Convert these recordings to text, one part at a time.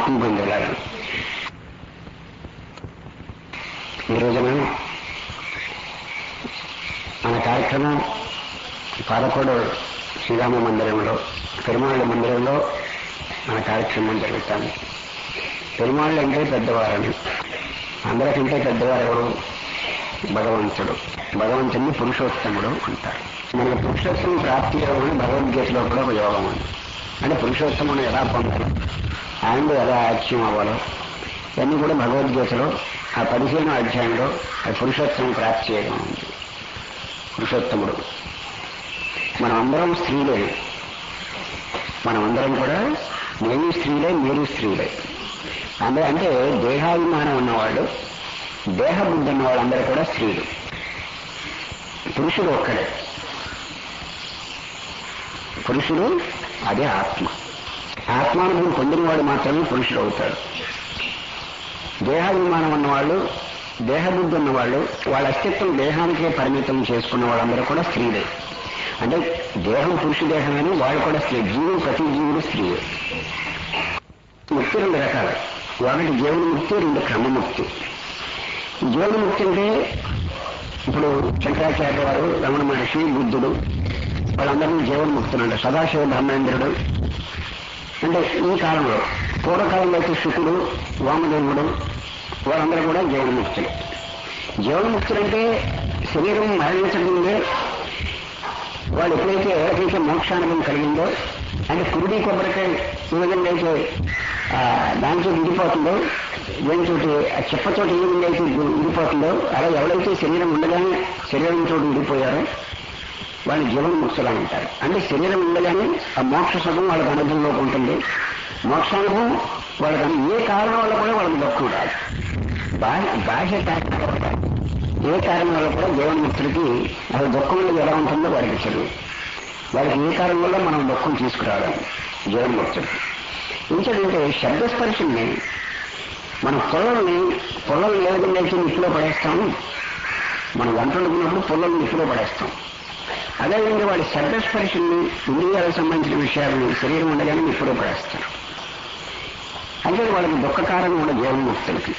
ఎక్కువ మంది ఇలాగా ఈ రోజున మన కార్యక్రమం పాలకోడు శ్రీరామ మందిరంలో పెరుమాళ్ళ మందిరంలో మన కార్యక్రమం జరుగుతుంది పెరుమాళ్ళు అంటే పెద్దవారని అందరికంటే పెద్దవారు ఎవరు భగవంతుడు భగవంతుడిని పురుషోత్తముడు అంటారు మనకి పురుషోత్తమ ప్రాప్తి యోగం అని భగవద్గీతలో కూడా ఒక యోగం ఉంది అంటే పురుషోత్తముని ఎలా పొందాలి ఆయన ఎలా ఐక్యం అవ్వాలో ఇవన్నీ కూడా భగవద్గీతలో ఆ పదిహేను అధ్యాయంలో ఆ పురుషోత్తమ ప్రాప్తి చేయడం ఉంది పురుషోత్తముడు మనం అందరం స్త్రీలే మనం అందరం కూడా నేను స్త్రీలే మీరు స్త్రీలే అంటే అంటే దేహాభిమానం ఉన్నవాళ్ళు దేహబుద్ధి ఉన్న వాళ్ళందరూ కూడా స్త్రీలు పురుషుడు ఒక్కడే పురుషుడు అదే ఆత్మ ఆత్మానుభవం పొందినవాడు మాత్రమే పురుషుడు అవుతాడు దేహాభిమానం ఉన్నవాళ్ళు దేహబుద్ధి ఉన్నవాళ్ళు వాళ్ళ అస్తిత్వం దేహానికే పరిమితం చేసుకున్న వాళ్ళందరూ కూడా స్త్రీలే అంటే దేహం పురుష దేహం అని వాళ్ళు కూడా స్త్రీ జీవుడు ప్రతి జీవుడు స్త్రీయే ముక్తి రెండు రకాలు ఒకటి జీవన ముక్తి రెండు క్రమముక్తి జీవన ముక్తి అంటే ఇప్పుడు శంకరాచార్య వారు రమణ మహర్షి బుద్ధుడు వాళ్ళందరినీ జీవన్ముక్తులు అంటే సదాశివ బ్రహ్మేంద్రుడు అంటే ఈ కాలంలో పూర్వకాలంలో అయితే శుకుడు వామదేవుడు వాళ్ళందరూ కూడా జీవన్ముక్తులు జీవన్ముక్తులు అంటే శరీరం మరణించకముందే వాళ్ళు ఎప్పుడైతే ఎవరికైతే మోక్షానుభవం కలిగిందో అంటే కురుడి కొబ్బరికాయ ఈ విధంగా అయితే ఆ, దానితో విడిపోతుందో దేనితోటి ఆ చెప్పతోటి ఏ విధంగా అయితే విడిపోతుందో అలా ఎవరైతే శరీరం ఉండగానే శరీరంతో విడిపోయారో వాళ్ళు జీవన్ముక్తులు అని అంటారు అంటే శరీరం ఉండగానే ఆ మోక్ష సుఖం వాళ్ళకి అనుభవంలోకి ఉంటుంది మోక్షానుభవం వాళ్ళకి అను- ఏ కారణం వల్ల కూడా వాళ్ళకి దుఃఖం రాదు బాహ్య బాహ్య కారణాల వల్ల ఏ కారణం వల్ల కూడా జీవన్ముక్తులకి అసలు దుఃఖం అనేది ఎలా ఉంటుందో వారికి తెలియదు వారికి ఏ కారణం వల్ల మనం దుఃఖం తీసుకురావడం జీవన్ముక్తులు ఇంకేంటంటే శబ్దస్పర్శల్ని మన పొలాల్ని పొలాలు ఏ విధంగా అయితే నిప్పులో పడేస్తాము మనం వంట వండుకున్నప్పుడు పొలాలు నిప్పులో పడేస్తాం అదేవిధంగా వాడి శబ్దస్పర్శల్ని ఇంద్రియాలకు సంబంధించిన విషయాలను శరీరం ఉండగానే నిప్పులో పడేస్తారు అంటే వాళ్ళకి దుఃఖ కారణం కూడా జీవన్ముక్తులకి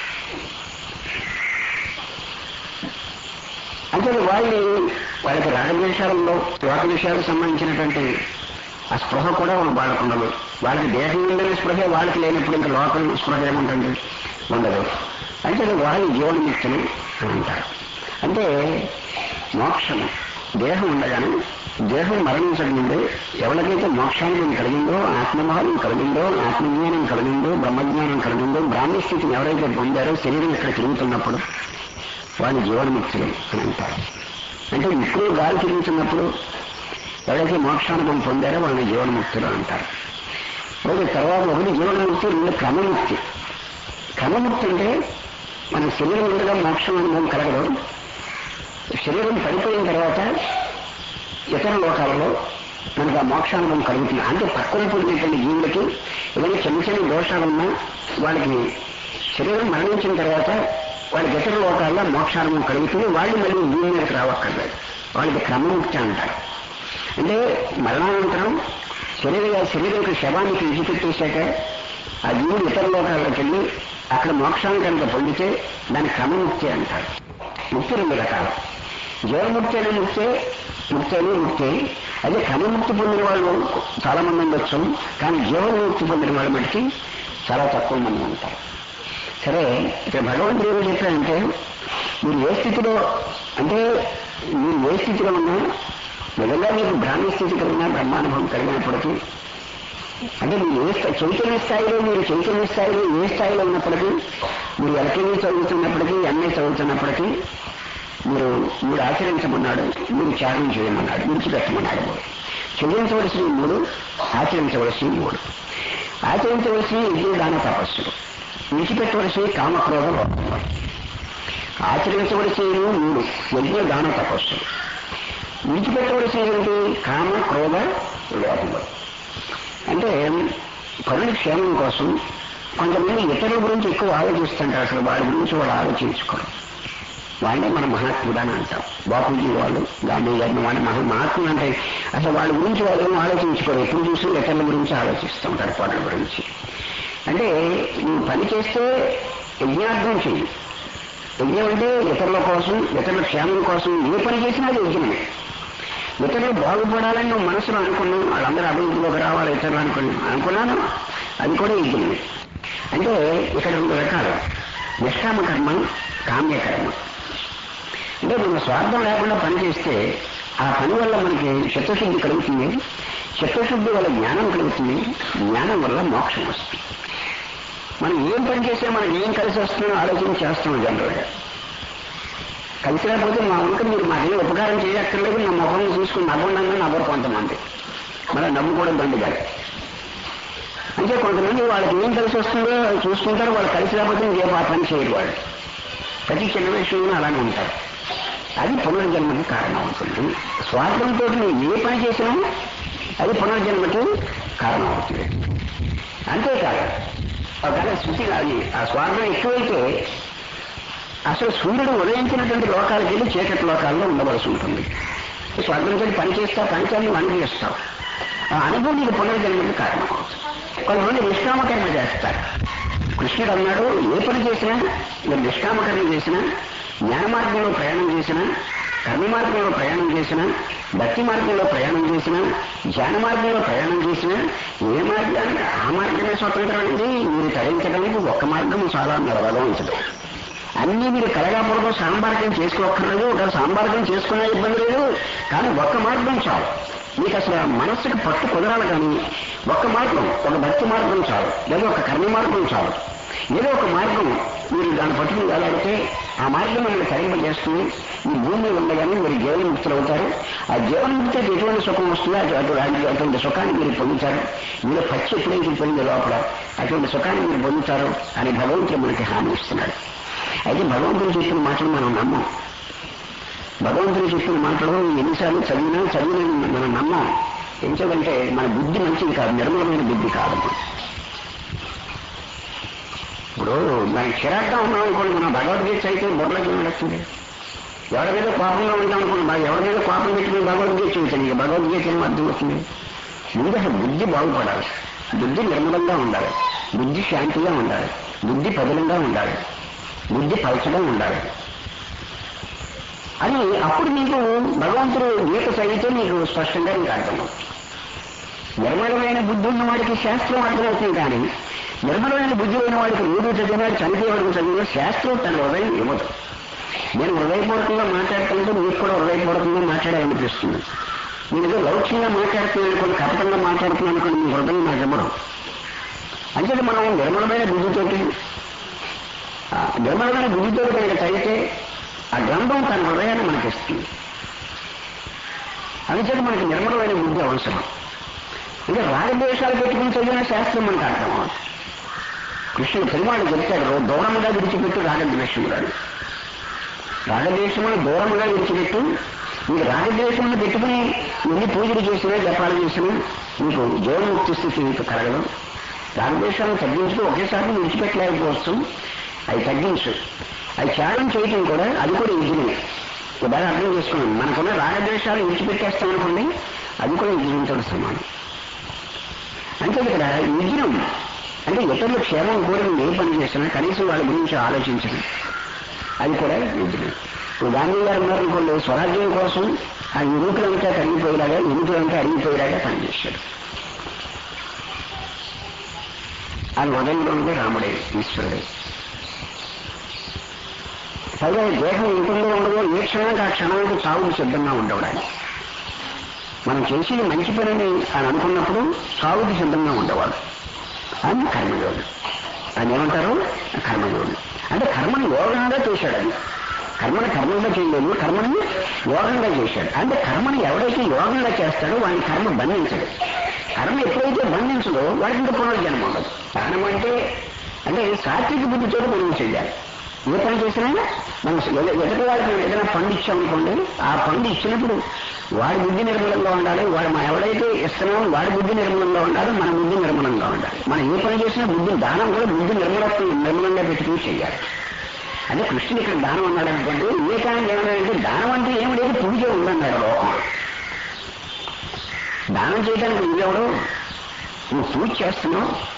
అంటే వాళ్ళు వాళ్ళకి రాగద్వేషాలలో లోక విషయాలకు సంబంధించినటువంటి ఆ స్పృహ కూడా వాళ్ళకు ఉండదు వాళ్ళకి దేహం ఉండని స్పృహ వాళ్ళకి లేనప్పుడు ఇంకా లోకం స్పృహ ఏముంటుంది ఉండదు అంటే వాళ్ళు జీవన్ముక్తులు అని అంటారు అంటే మోక్షము దేహం ఉండగానే దేహం మరణించక ముందు ఎవరికైతే మోక్షానుభవం కలిగిందో ఆత్మభావం కలిగిందో ఆత్మజ్ఞానం కలిగిందో బ్రహ్మజ్ఞానం కలిగిందో బ్రాహ్మణ స్థితిని ఎవరైతే పొందారో శరీరం ఇక్కడ తిరుగుతున్నప్పుడు వాళ్ళు జీవన్ముక్తులు అని అంటారు అంటే ఇప్పుడు గాలి తిరుగుతున్నప్పుడు ఎవరైతే మోక్షానుభవం పొందారో వాళ్ళని జీవన్ముక్తులు అంటారు ఓకే తర్వాత ఒకటి జీవన్ముక్తి రెండు క్రమముక్తి క్రమముక్తి అంటే మన శరీరం ఉండగా మోక్షం అనుభవం కలగదు శరీరం పడిపోయిన తర్వాత ఇతర లోకాలలో మనకు ఆ మోక్షానుభవం కలుగుతుంది అంటే పక్కన పుట్టినటువంటి జీవులకి ఏదైనా చిన్న చిన్న దోషాలున్నా వాళ్ళకి శరీరం మరణించిన తర్వాత వాళ్ళకి ఇతర లోకాల్లో మోక్షానుభవం కలుగుతుంది వాళ్ళు మళ్ళీ భూమి మీదకి రావక్కర్లేదు వాళ్ళకి క్రమముక్తి అంటారు అంటే మరణానంతరం శరీర శరీరం శవానికి విడిచిపెట్టేశాక ఆ జీవుడు ఇతర లోకాల్లోకి వెళ్ళి అక్కడ మోక్షాన్ని కనుక పొందితే దాని క్రమముక్తి అంటారు ముక్తి రెండు రకాలు జీవముక్తి అనే ముక్తే ముక్తి అనే ముక్తి అదే క్రమముక్తి పొందిన వాళ్ళు చాలా మంది ఉండొచ్చు కానీ జీవన్ముక్తి పొందిన వాళ్ళ మటుకి చాలా తక్కువ మంది ఉంటారు సరే ఇక్కడ భగవంతుడు ఏమి చెప్పారంటే మీరు ఏ స్థితిలో అంటే మీరు ఏ స్థితిలో ఉన్నా నిజంగా మీకు బ్రాహ్మణ స్థితి కలిగినా బ్రహ్మానుభవం కలిగినప్పటికీ అంటే మీరు ఏ స్థాయి చైతన్య స్థాయిలో మీరు చైతన్య స్థాయిలో ఏ స్థాయిలో ఉన్నప్పటికీ మీరు ఎల్కేజీ చదువుతున్నప్పటికీ ఎంఏ చదువుతున్నప్పటికీ మీరు మీరు ఆచరించమన్నాడు మీరు త్యాగం చేయమన్నాడు విడిచిపెట్టమన్నాడు మూడు చెల్లించవలసినవి మూడు ఆచరించవలసినవి మూడు ఆచరించవలసినవి యజ్ఞ దాన తపస్సులు విడిచిపెట్టవలసినవి కామక్రోధ లోపములు ఆచరించవలసినవి మూడు యజ్ఞ దాన తపస్సులు విడిచిపెట్టవలసినటువంటి కామ క్రోధ లోపములు అంటే పరుల క్షేమం కోసం కొంతమంది ఇతరుల గురించి ఎక్కువ ఆలోచిస్తుంటారు అసలు వాళ్ళ గురించి వాళ్ళు ఆలోచించుకోరు వాళ్ళే మన మహాత్ముడు అని అంటాం బాపూజీ వాళ్ళు గాంధీ గారిని వాళ్ళ మహా మహాత్ముడు అంటే అసలు వాళ్ళ గురించి వాళ్ళు ఏం ఆలోచించుకోరు ఎప్పుడు చూసి ఇతరుల గురించి ఆలోచిస్తూ ఉంటారు పనుల గురించి అంటే నువ్వు పని చేస్తే యజ్ఞార్థం చెయ్యి యజ్ఞం అంటే ఇతరుల కోసం ఇతరుల క్షేమం కోసం ఏ పని చేసినా అది యజ్ఞమే ఇతరులు బాగుపడాలని నువ్వు మనసులో అనుకున్నావు వాళ్ళందరూ అభివృద్ధిలోకి రావాలి ఇతరులు అనుకున్నాను అనుకున్నాను అది కూడా యజ్ఞమే అంటే ఇక్కడ రెండు రకాలు నిష్కామ కర్మ కామ్య కర్మ అంటే మన స్వార్థం లేకుండా పని చేస్తే ఆ పని వల్ల మనకి చిత్తశుద్ధి కలుగుతుంది చిత్తశుద్ధి వల్ల జ్ఞానం కలుగుతుంది జ్ఞానం వల్ల మోక్షం వస్తుంది మనం ఏం పని చేస్తే మనకి ఏం కలిసి వస్తుందో ఆలోచన చేస్తాం జనరల్గా కలిసి రాకపోతే మా వంక మీరు మాకేం ఉపకారం చేయక్కర్లేదు నా ముఖం చూసుకుని నవ్వండి నవ్వరు కొంతమంది మళ్ళీ నవ్వు కూడా బండి కాదు అంటే కొంతమంది వాళ్ళకి ఏం కలిసి వస్తుందో అది చూసుకుంటారు వాళ్ళు కలిసి రాకపోతే ఇంకేం ఆ పని చేయరు వాళ్ళు ప్రతి చిన్న విషయంలో అలానే ఉంటారు అది పునర్జన్మకి కారణం అవుతుంది స్వార్థంతో నువ్వు ఏ పని చేసినా అది పునర్జన్మకి కారణం అవుతుంది అంతేకాదు ఒకవేళ శృతి అది ఆ స్వార్థం ఎక్కువైతే అసలు సూర్యుడు ఉదయించినటువంటి లోకాలకు వెళ్ళి చీకటి లోకాల్లో ఉండవలసి ఉంటుంది స్వర్గంతో పని చేస్తా పంచాన్ని నువ్వు అనుభవిస్తావు ఆ అనుభవం నీకు పునర్జన్మకి కారణం అవుతుంది కొంతమంది నిష్కామకర్మ చేస్తారు కృష్ణుడు అన్నాడు ఏ పని చేసినా మీరు నిష్కామకర్మ చేసినా జ్ఞాన మార్గంలో ప్రయాణం చేసినా కర్మ మార్గంలో ప్రయాణం చేసినా భక్తి మార్గంలో ప్రయాణం చేసినా ధ్యాన మార్గంలో ప్రయాణం చేసినా ఏ మార్గానికి ఆ మార్గమే స్వతంత్రం అనేది మీరు తరించడానికి ఒక్క మార్గం చాలా నిలబడవలసింది అన్ని మీరు కలగాపురం సాంబార్గం చేసుకోక్కర్లేదు ఒక సాంబార్గం చేసుకునే ఇబ్బంది లేదు కానీ ఒక్క మార్గం చాలు మీకు అసలు ఆ మనస్సుకి పట్టు కుదరాలి కానీ ఒక్క మార్గం ఒక భక్తి మార్గం చాలు లేదా ఒక కర్మ మార్గం చాలు ఏదో ఒక మార్గం మీరు దాన్ని పట్టుకుని వెళ్ళాడితే ఆ మార్గం మిమ్మల్ని తరింపజేస్తుంది ఈ భూమి ఉండగానే మీరు జీవన్ముక్తులు అవుతారు ఆ జీవన్ముక్తికి ఎటువంటి సుఖం వస్తుందో అటు అటు అటువంటి సుఖాన్ని మీరు పొందుతారు మీరు పచ్చి ఎప్పుడైతే పోయింది లోపల అటువంటి సుఖాన్ని మీరు పొందుతారు అని భగవంతుడు మనకి హామీ ఇస్తున్నాడు అయితే భగవంతుడు చెప్పిన మాటలు మనం నమ్మం భగవంతుడు చెప్పిన మాటలు ఎన్నిసార్లు చదివినా చదివిన మనం నమ్మం ఎందుకంటే మన బుద్ధి మంచిది కాదు నిర్మలమైన బుద్ధి కాదు ఇప్పుడు మనం చిరాగ్గా ఉన్నాం అనుకోండి మనం భగవద్గీత అయితే బుర్రలోకి వెళ్ళొస్తుంది ఎవరి మీద కోపంగా ఉంటాం అనుకోండి బాగా ఎవరి మీద కోపం పెట్టుకుని భగవద్గీత చూపించండి ఇక భగవద్గీత ఏమో అర్థం వస్తుంది ముందు అసలు బుద్ధి బాగుపడాలి బుద్ధి నిర్మలంగా ఉండాలి బుద్ధి శాంతిగా ఉండాలి బుద్ధి పదిలంగా ఉండాలి బుద్ధి పలచగా ఉండాలి అని అప్పుడు నీకు భగవంతుడు గీత చదివితే నీకు స్పష్టంగా నీకు అర్థమవుతుంది నిర్మలమైన బుద్ధి ఉన్న వాడికి శాస్త్రం అర్థమవుతుంది కానీ నిర్మలమైన బుద్ధి లేని వాడికి రోజు చదివినాడు చనిపోయే వరకు చదివిన శాస్త్రం తన హృదయం ఇవ్వదు నేను హృదయపూర్వకంగా మాట్లాడుతుంటే మీకు కూడా హృదయపూర్వకంగా మాట్లాడాలనిపిస్తుంది నేను ఏదో లౌక్యంగా మాట్లాడుతున్నాను అనుకోండి కపటంగా మాట్లాడుతున్నాను అనుకోండి మీ హృదయం నాకు ఇవ్వడం అంటే మనం నిర్మలమైన బుద్ధితోటి ఆ నిర్మలమైన బుద్ధితో కనుక చదివితే ఆ గ్రంథం తన హృదయాన్ని మనకిస్తుంది అందుచేత మనకి నిర్మలమైన బుద్ధి అవసరం ఇంకా రాగద్వేషాలు పెట్టుకుని చదివిన శాస్త్రం మనకు అర్థం అవుతుంది కృష్ణుడు పెరుమాళ్ళు చెప్తాడు దూరంగా విడిచిపెట్టు రాగద్వేషములను రాగద్వేషములు దూరంగా విడిచిపెట్టు నీకు రాగద్వేషములు పెట్టుకుని ఎన్ని పూజలు చేసినా జపాలు చేసినా నీకు జీవన్ముక్తి స్థితి నీకు కలగదు రాగద్వేషాలను తగ్గించుకు ఒకేసారి విడిచిపెట్టలేకపోవచ్చు అవి తగ్గించు అవి త్యాగం చేయటం కూడా అది కూడా యజ్ఞమే బాగా అర్థం చేసుకున్నాం మనకున్న రాగద్వేషాలు విడిచిపెట్టేస్తాం అనుకోండి అది కూడా యజ్ఞంతో సమానం అంటే ఇక్కడ యజ్ఞం అంటే ఇతరుల క్షేమం కోరి నువ్వు ఏ పని చేసినా కనీసం వాళ్ళ గురించి ఆలోచించడం అది కూడా యజ్ఞం ఇప్పుడు గాంధీ గారు ఉన్నారనుకోండి స్వరాజ్యం కోసం ఆ ఎముకలంతా కరిగిపోయేలాగా ఎముకలంతా అరిగిపోయేలాగా పనిచేశాడు ఆ హృదయంలో ఉంటే రాముడే ఈశ్వరుడే పైగా ఈ దేహం ఉంటుందో ఉండదో ఏ క్షణానికి ఆ క్షణానికి చావుకు సిద్ధంగా ఉండవడానికి మనం చేసేది మంచి పనిని అని అనుకున్నప్పుడు చావుకి సిద్ధంగా ఉండేవాడు అని కర్మయోగి అని ఏమంటారు కర్మయోగి అంటే కర్మను యోగంగా చేశాడు అది కర్మని కర్మంగా చేయలేదు కర్మని యోగంగా చేశాడు అంటే కర్మని ఎవడైతే యోగంగా చేస్తాడో వాడిని కర్మ బంధించడు కర్మ ఎప్పుడైతే బంధించదో వాడికి ఇంకా పునర్జన్మ ఉండదు కారణం అంటే అంటే సాత్విక బుద్ధితో మనం చేయాలి ఏ పని చేసినా మనం ఎద- ఎదుటి వాడికి ఏదైనా పండు ఇచ్చామనుకోండి ఆ పండు ఇచ్చినప్పుడు వాడి బుద్ధి నిర్మలంగా ఉండాలి వాడు మనం ఎవడైతే ఇస్తున్నామో వాడి బుద్ధి నిర్మలంగా ఉండాలి మన బుద్ధి నిర్మలంగా ఉండాలి మనం ఏ పని చేసినా బుద్ధి దానం కూడా బుద్ధి నిర్మలత్వం నిర్మలంగా పెట్టుకుని చేయాలి అదే కృష్ణుడు ఇక్కడ దానం అన్నాడు అనుకోండి వివేకానంద ఏమన్నాడంటే దానం అంటే ఏమి లేదు పూజ ఉందన్నాడు లోకంలో దానం చేయడానికి నువ్వెవడు నువ్వు పూజ చేస్తున్నావు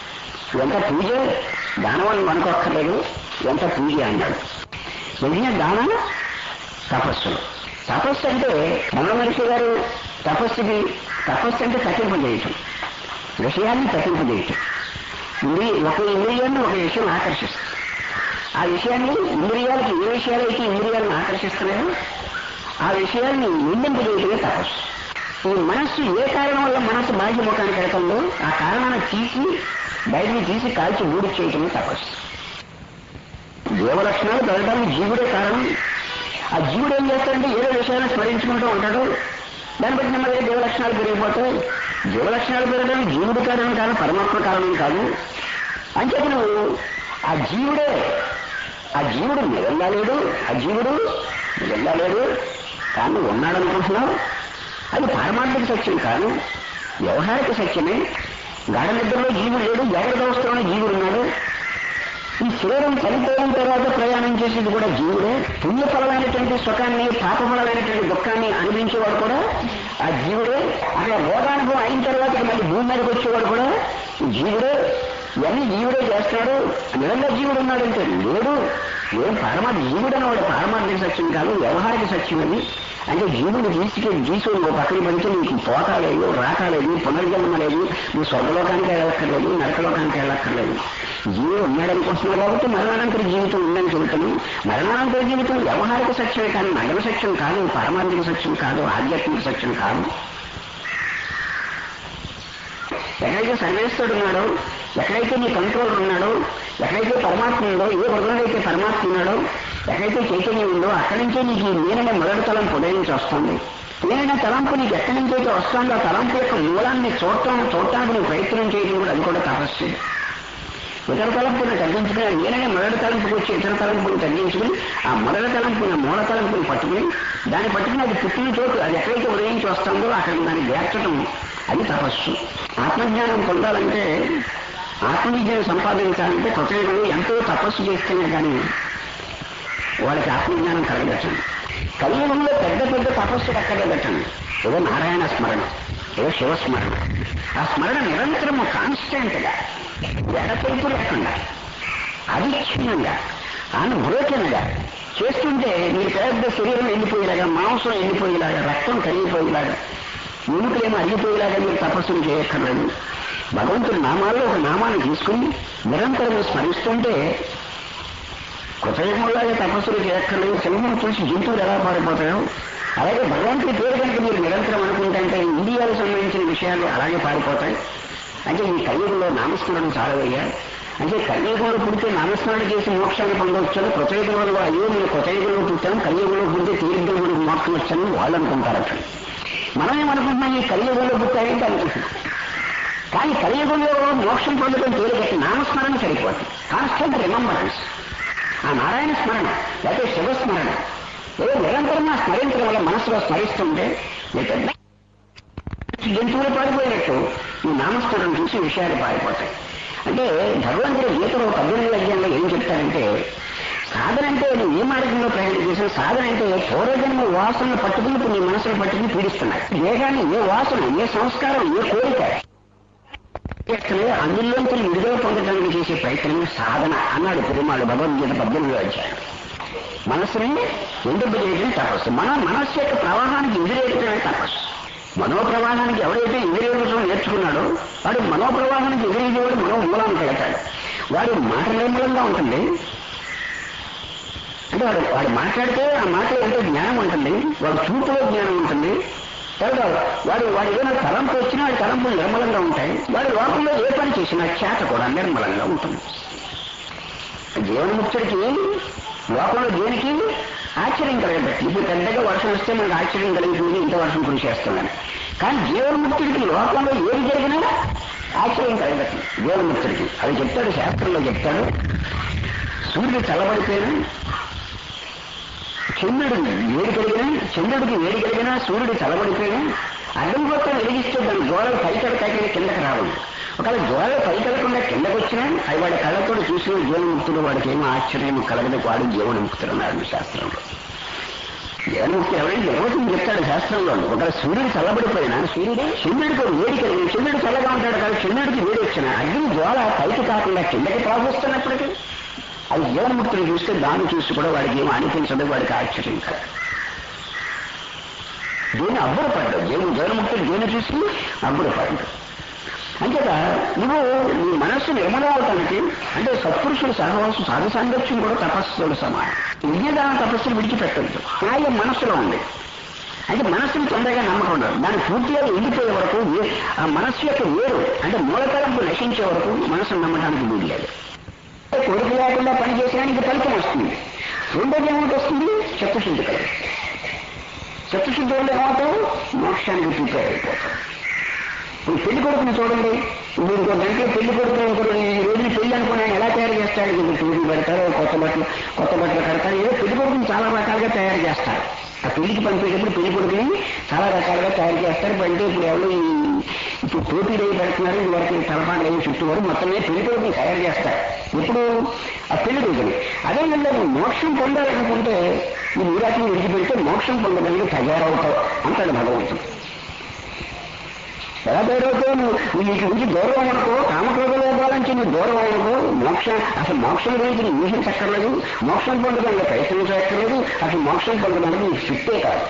ఎంత పూజ దానం అని అనుకోక్కర్లేదు ఎంత పూజ అన్నాడు యజ్ఞ దాన తపస్సులు తపస్సు అంటే మహర్షి గారు తపస్సుకి తపస్సు అంటే తగ్గింపజేయటం విషయాన్ని తగ్గింపజేయటం ఇది ఒక ఇంద్రియాన్ని ఒక విషయం ఆకర్షిస్తుంది ఆ విషయాన్ని ఇంద్రియాలకి ఏ విషయాలైతే ఇంద్రియాలను ఆకర్షిస్తున్నాయో ఆ విషయాన్ని నిందింపజేయటమే తపస్సు ఈ మనస్సు ఏ కారణం వల్ల మనస్సు బాహ్య ముఖానికి వెళ్తుందో ఆ కారణాన్ని తీసి బయటికి తీసి కాల్చి బూడి చేయటమే తపస్సు జీవలక్షణాలు పెరగడానికి జీవుడే కారణం ఆ జీవుడు ఏం చేస్తాడంటే ఏదో విషయాన్ని స్మరించుకుంటూ ఉంటాడు దాన్ని బట్టి నెమ్మదిగా జీవలక్షణాలు పెరిగిపోతాయి జీవలక్షణాలు పెరగడానికి జీవుడు కారణం కాదు పరమాత్మ కారణం కాదు అంచేత నువ్వు ఆ జీవుడే ఆ జీవుడు నిజంగా లేడు ఆ జీవుడు నిజంగా లేడు కానీ ఉన్నాడు అనుకుంటున్నావు అది పారమార్థిక సత్యం కాదు వ్యవహారిక సత్యమే గాఢ నిద్రలో జీవుడు లేడు జాగ్రత్త అవస్థలోనే జీవుడు ఉన్నాడు ఈ శరీరం చనిపోయిన తర్వాత ప్రయాణం చేసేది కూడా జీవుడే పుణ్యఫలమైనటువంటి సుఖాన్ని పాపఫలమైనటువంటి దుఃఖాన్ని అనుభవించేవాడు కూడా ఆ జీవుడే అక్కడ భోగానుభవం అయిన తర్వాత మళ్ళీ భూమి మీదకి వచ్చేవాడు కూడా జీవుడే ఇవన్నీ జీవుడే చేస్తాడు నిజంగా జీవుడు ఉన్నాడంటే లేడు ఏం పరమాత్మ జీవుడు అనేవాడు పారమార్థిక సత్యం కాదు వ్యవహారిక సత్యం అది అంటే జీవుడు తీసుకెళ్ళి తీసుకుని ఓ పక్కన పడితే నీకు పోకాలేదు రాకాలేదు పునర్జన్మ లేదు నువ్వు స్వర్గలోకానికి వెళ్ళక్కర్లేదు నరకలోకానికి వెళ్ళక్కర్లేదు జీవుడు ఉన్నాడనుకుంటున్నావు కాబట్టి మరణానంతర జీవితం ఉందని చెబుతాను మరణానంతర జీవితం వ్యవహారిక సత్యమే కానీ మండల సత్యం కాదు పారమార్థిక సత్యం కాదు ఆధ్యాత్మిక సత్యం కాదు ఎక్కడైతే సర్వేశ్వరుడు ఉన్నాడో ఎక్కడైతే నీ కంట్రోల్ ఉన్నాడో ఎక్కడైతే పరమాత్మ ఉందో ఏ హృదయంలో అయితే పరమాత్మ ఉన్నాడో ఎక్కడైతే చైతన్యం ఉందో అక్కడి నుంచే నీకు ఈ నేననే మొదటి తలంపు ఉదయించి వస్తుంది నేననే తలంపు నీకు ఎక్కడి నుంచి అయితే వస్తుందో ఆ తలంపు యొక్క మూలాన్ని చూడటం చూడటానికి నువ్వు ప్రయత్నం చేయడం కూడా అది కూడా తపస్సు ఇతర తలంపుని తగ్గించుకుని నేననే మొదటి తలంపుకి వచ్చి ఇతర తలంపుని తగ్గించుకుని ఆ మొదటి తలంపుని మూల తలంపుని పట్టుకుని దాన్ని పట్టుకుని అది పుట్టిన చోటు అది ఎక్కడైతే ఉదయించి వస్తుందో అక్కడ దాన్ని చేర్చడం అది తపస్సు ఆత్మజ్ఞానం పొందాలంటే ఆత్మవిద్యను సంపాదించాలంటే కృతజ్ఞులు ఎంతో తపస్సు చేస్తేనే కానీ వాళ్ళకి ఆత్మజ్ఞానం కలగచ్చండి కలియుగంలో పెద్ద పెద్ద తపస్సు అక్కర్లేదటండి ఏదో నారాయణ స్మరణ ఏదో శివస్మరణ ఆ స్మరణ నిరంతరము కాన్స్టెంట్ గా ఎడతెంపు లేకుండా అవిచ్ఛిన్నంగా అనుభూతంగా చేస్తుంటే మీరు పెద్ద శరీరం ఎండిపోయేలాగా మాంసం ఎండిపోయేలాగా రక్తం కరిగిపోయేలాగా ఎముకలేమో అరిగిపోయేలాగా మీరు తపస్సులు చేయక్కర్లేదు భగవంతుడి నామాల్లో ఒక నామాన్ని తీసుకుని నిరంతరం స్మరిస్తుంటే కృతయుగంలాగా తపస్సులు చేయక్కర్లేదు సింహం చూసి జంతువులు ఎలా పారిపోతాయో అలాగే భగవంతుడి పేరు కనుక మీరు నిరంతరం అనుకుంటే ఇండియాకు సంబంధించిన విషయాలు అలాగే పారిపోతాయి అంటే ఈ కలియుగంలో నామస్మరణ చాలవయ్యా అంటే కలియుగంలో పుడితే నామస్మరణ చేసి మోక్షాన్ని పొందవచ్చని కృతయుగంలో కూడా అయ్యో నేను కృతయుగంలో పుట్టాను కలియుగంలో పుడితే తీర్థం మనకు మోక్షం వచ్చని వాళ్ళు అనుకుంటారట మనం ఏమనుకుంటున్నాం ఈ కలియుగంలో పుట్టారంటే అనుకుంటున్నాం కానీ కలియుగంలో మోక్షం పొందడం తేలికట్టి నామస్మరణ సరిపోతుంది కాన్స్టెంట్ రిమంబరెన్స్ ఆ నారాయణ స్మరణ లేకపోతే శివస్మరణ ఏదో నిరంతరంగా స్మరించడం వల్ల మనసులో స్మరిస్తుంటే మీ పెద్ద జంతువులు పారిపోయినట్టు ఈ నామస్మరణ చూసి విషయాలు పారిపోతాయి అంటే భగవంతుడు గీతలో పద్దెనిమిది అధ్యాయంలో ఏం చెప్తారంటే సాధన అంటే నువ్వు ఏ మార్గంలో ప్రయాణం చేసిన సాధన అంటే పూర్వజన్మ వాసనలు పట్టుకుని ఇప్పుడు నీ మనసును పట్టుకుని పీడిస్తున్నాయి దేహాన్ని ఏ వాసన ఏ సంస్కారం ఏ కోరిక చేస్తున్నాయో అందులోంచి విడుదల పొందడానికి చేసే ప్రయత్నం సాధన అన్నాడు పెరుమాడు భగవద్గీత పద్దెనిమిది అధ్యాయం మనసుని ఎందుకు చేయడం తపస్సు మన మనస్సు యొక్క ప్రవాహానికి ఎదురేయటమే తపస్సు మనోప్రవాహానికి ఎవడైతే ఎదురేయడం నేర్చుకున్నాడో వాడు మనోప్రవాహానికి ఎదురేసేవాడు మనో మూలానికి వెళ్తాడు వాడు మాట నిర్మలంగా ఉంటుంది అంటే వాడు వాడు మాట్లాడితే ఆ మాటలో ఎంతో జ్ఞానం ఉంటుంది వాడు చూపులో జ్ఞానం ఉంటుంది తర్వాత వాడు వాడు ఏదైనా తలంపు వచ్చినా వాడి తలంపులు నిర్మలంగా ఉంటాయి వాడి లోకంలో ఏ పని చేసినా చేత కూడా నిర్మలంగా ఉంటుంది జీవనముక్తుడికి లోకంలో దేనికి ఆశ్చర్యం కలగదు ఇప్పుడు పెద్దగా వర్షం వస్తే మనకు ఆశ్చర్యం కలుగుతుంది ఇంత వర్షం కురిసేస్తుందని కానీ జీవన్ముక్తుడికి లోకంలో ఏది జరిగినా ఆశ్చర్యం కలగదు జీవన్ముక్తుడికి అది చెప్తాడు శాస్త్రంలో చెప్తాడు సూర్యుడు చల్లబడిపోయినా చంద్రుడు వేడి కలిగినా చంద్రుడికి వేడి కలిగినా సూర్యుడు చల్లబడిపోయినా అడ్డం మొత్తం వెలిగిస్తే దాని జ్వాలలు పైకడ కట్టిన కిందకి రావు ఒకవేళ జ్వాలలు పైకెళ్ళకుండా కిందకు వచ్చినా అవి వాడి కళ్ళతో చూసిన జీవనముక్తుడు వాడికి ఏమో ఆశ్చర్యం కలగదు వాడు జీవనముక్తుడు అన్నారు శాస్త్రంలో జీవన్ముక్తి ఎవరైనా నిర్వచనం చెప్తాడు శాస్త్రంలో ఒక సూర్యుడు చల్లబడిపోయినా సూర్యుడు చంద్రుడికి ఒక వేడి కలిగి చంద్రుడు చల్లగా ఉంటాడు కానీ చంద్రుడికి వేడి వచ్చిన అగ్ని జ్వాల పైకి కాకుండా కిందకి ప్రవహిస్తున్నప్పటికీ అది జీవన్ముక్తిని చూస్తే దాన్ని చూసి కూడా వాడికి ఏం అనిపించదు వాడికి ఆశ్చర్యం కాదు దేని అబ్బురపడ్డాడు దేవుని జీవన్ముక్తుడు దేని చూసి అబ్బురపడ్డాడు అంతేత నువ్వు నీ మనస్సు నిర్మలం అవటానికి అంటే సత్పురుషుల సహవాసం సాధు సాంగత్యం కూడా తపస్సులు సమానం యజ్ఞదాన తపస్సులు విడిచిపెట్టద్దు న్యాయం మనస్సులో ఉంది అంటే మనస్సును తొందరగా నమ్మకం ఉండదు దాన్ని పూర్తిగా ఎండిపోయే వరకు ఏ- ఆ మనస్సు యొక్క వేరు అంటే మూలతలంపు నశించే వరకు మనసును నమ్మడానికి వీలు లేదు కోరిక లేకుండా పని చేసడానికి ఫలితం వస్తుంది రెండోది ఏమిటి వస్తుంది చిత్తశుద్ధి కలుగుతుంది చిత్తశుద్ధి వల్ల ఏమవుతావు మోక్షానికి ప్రిపేర్ అయిపోతావు ఇప్పుడు పెళ్లి కొడుకుని చూడండి మీరు ఇంకో గంటలో పెళ్లి కొడుకు ఒకరు ఈ రోజున పెళ్లి అనుకున్నాను ఎలా తయారు చేస్తాడు ఇంకో టూబులు పెడతారు కొత్త బట్టలు కొత్త బట్టలు కడతారు ఏదో పెళ్లి కొడుకుని చాలా రకాలుగా తయారు చేస్తారు ఆ పెళ్లికి పంపేటప్పుడు పెళ్లి కొడుకుని చాలా రకాలుగా తయారు చేస్తారు అంటే ఇప్పుడు ఎవరు ఈ ఇప్పుడు టోపీలు అవి పెడుతున్నారు ఇది వరకు తలపాటలు అవి చుట్టూవారు మొత్తమే పెళ్లి కొడుకుని తయారు చేస్తారు ఇప్పుడు ఆ పెళ్లి కొడుకుని అదే విధంగా నువ్వు మోక్షం పొందాలనుకుంటే ఈ నీరాటిని విడిచిపెడితే మోక్షం పొందడానికి తయారవుతావు అంటాడు భగవంతుడు ఎలా తయారవుతావు నువ్వు నీకు నుంచి దూరం అనుకో కామక్రోధ లోపాలంచి నువ్వు దూరం అనుకో మోక్షం అసలు మోక్షం గురించి నువ్వు ఊహించక్కర్లేదు మోక్షం పొందడానికి ప్రయత్నించక్కర్లేదు అసలు మోక్షం పొందడానికి నీకు ఫిట్టే కాదు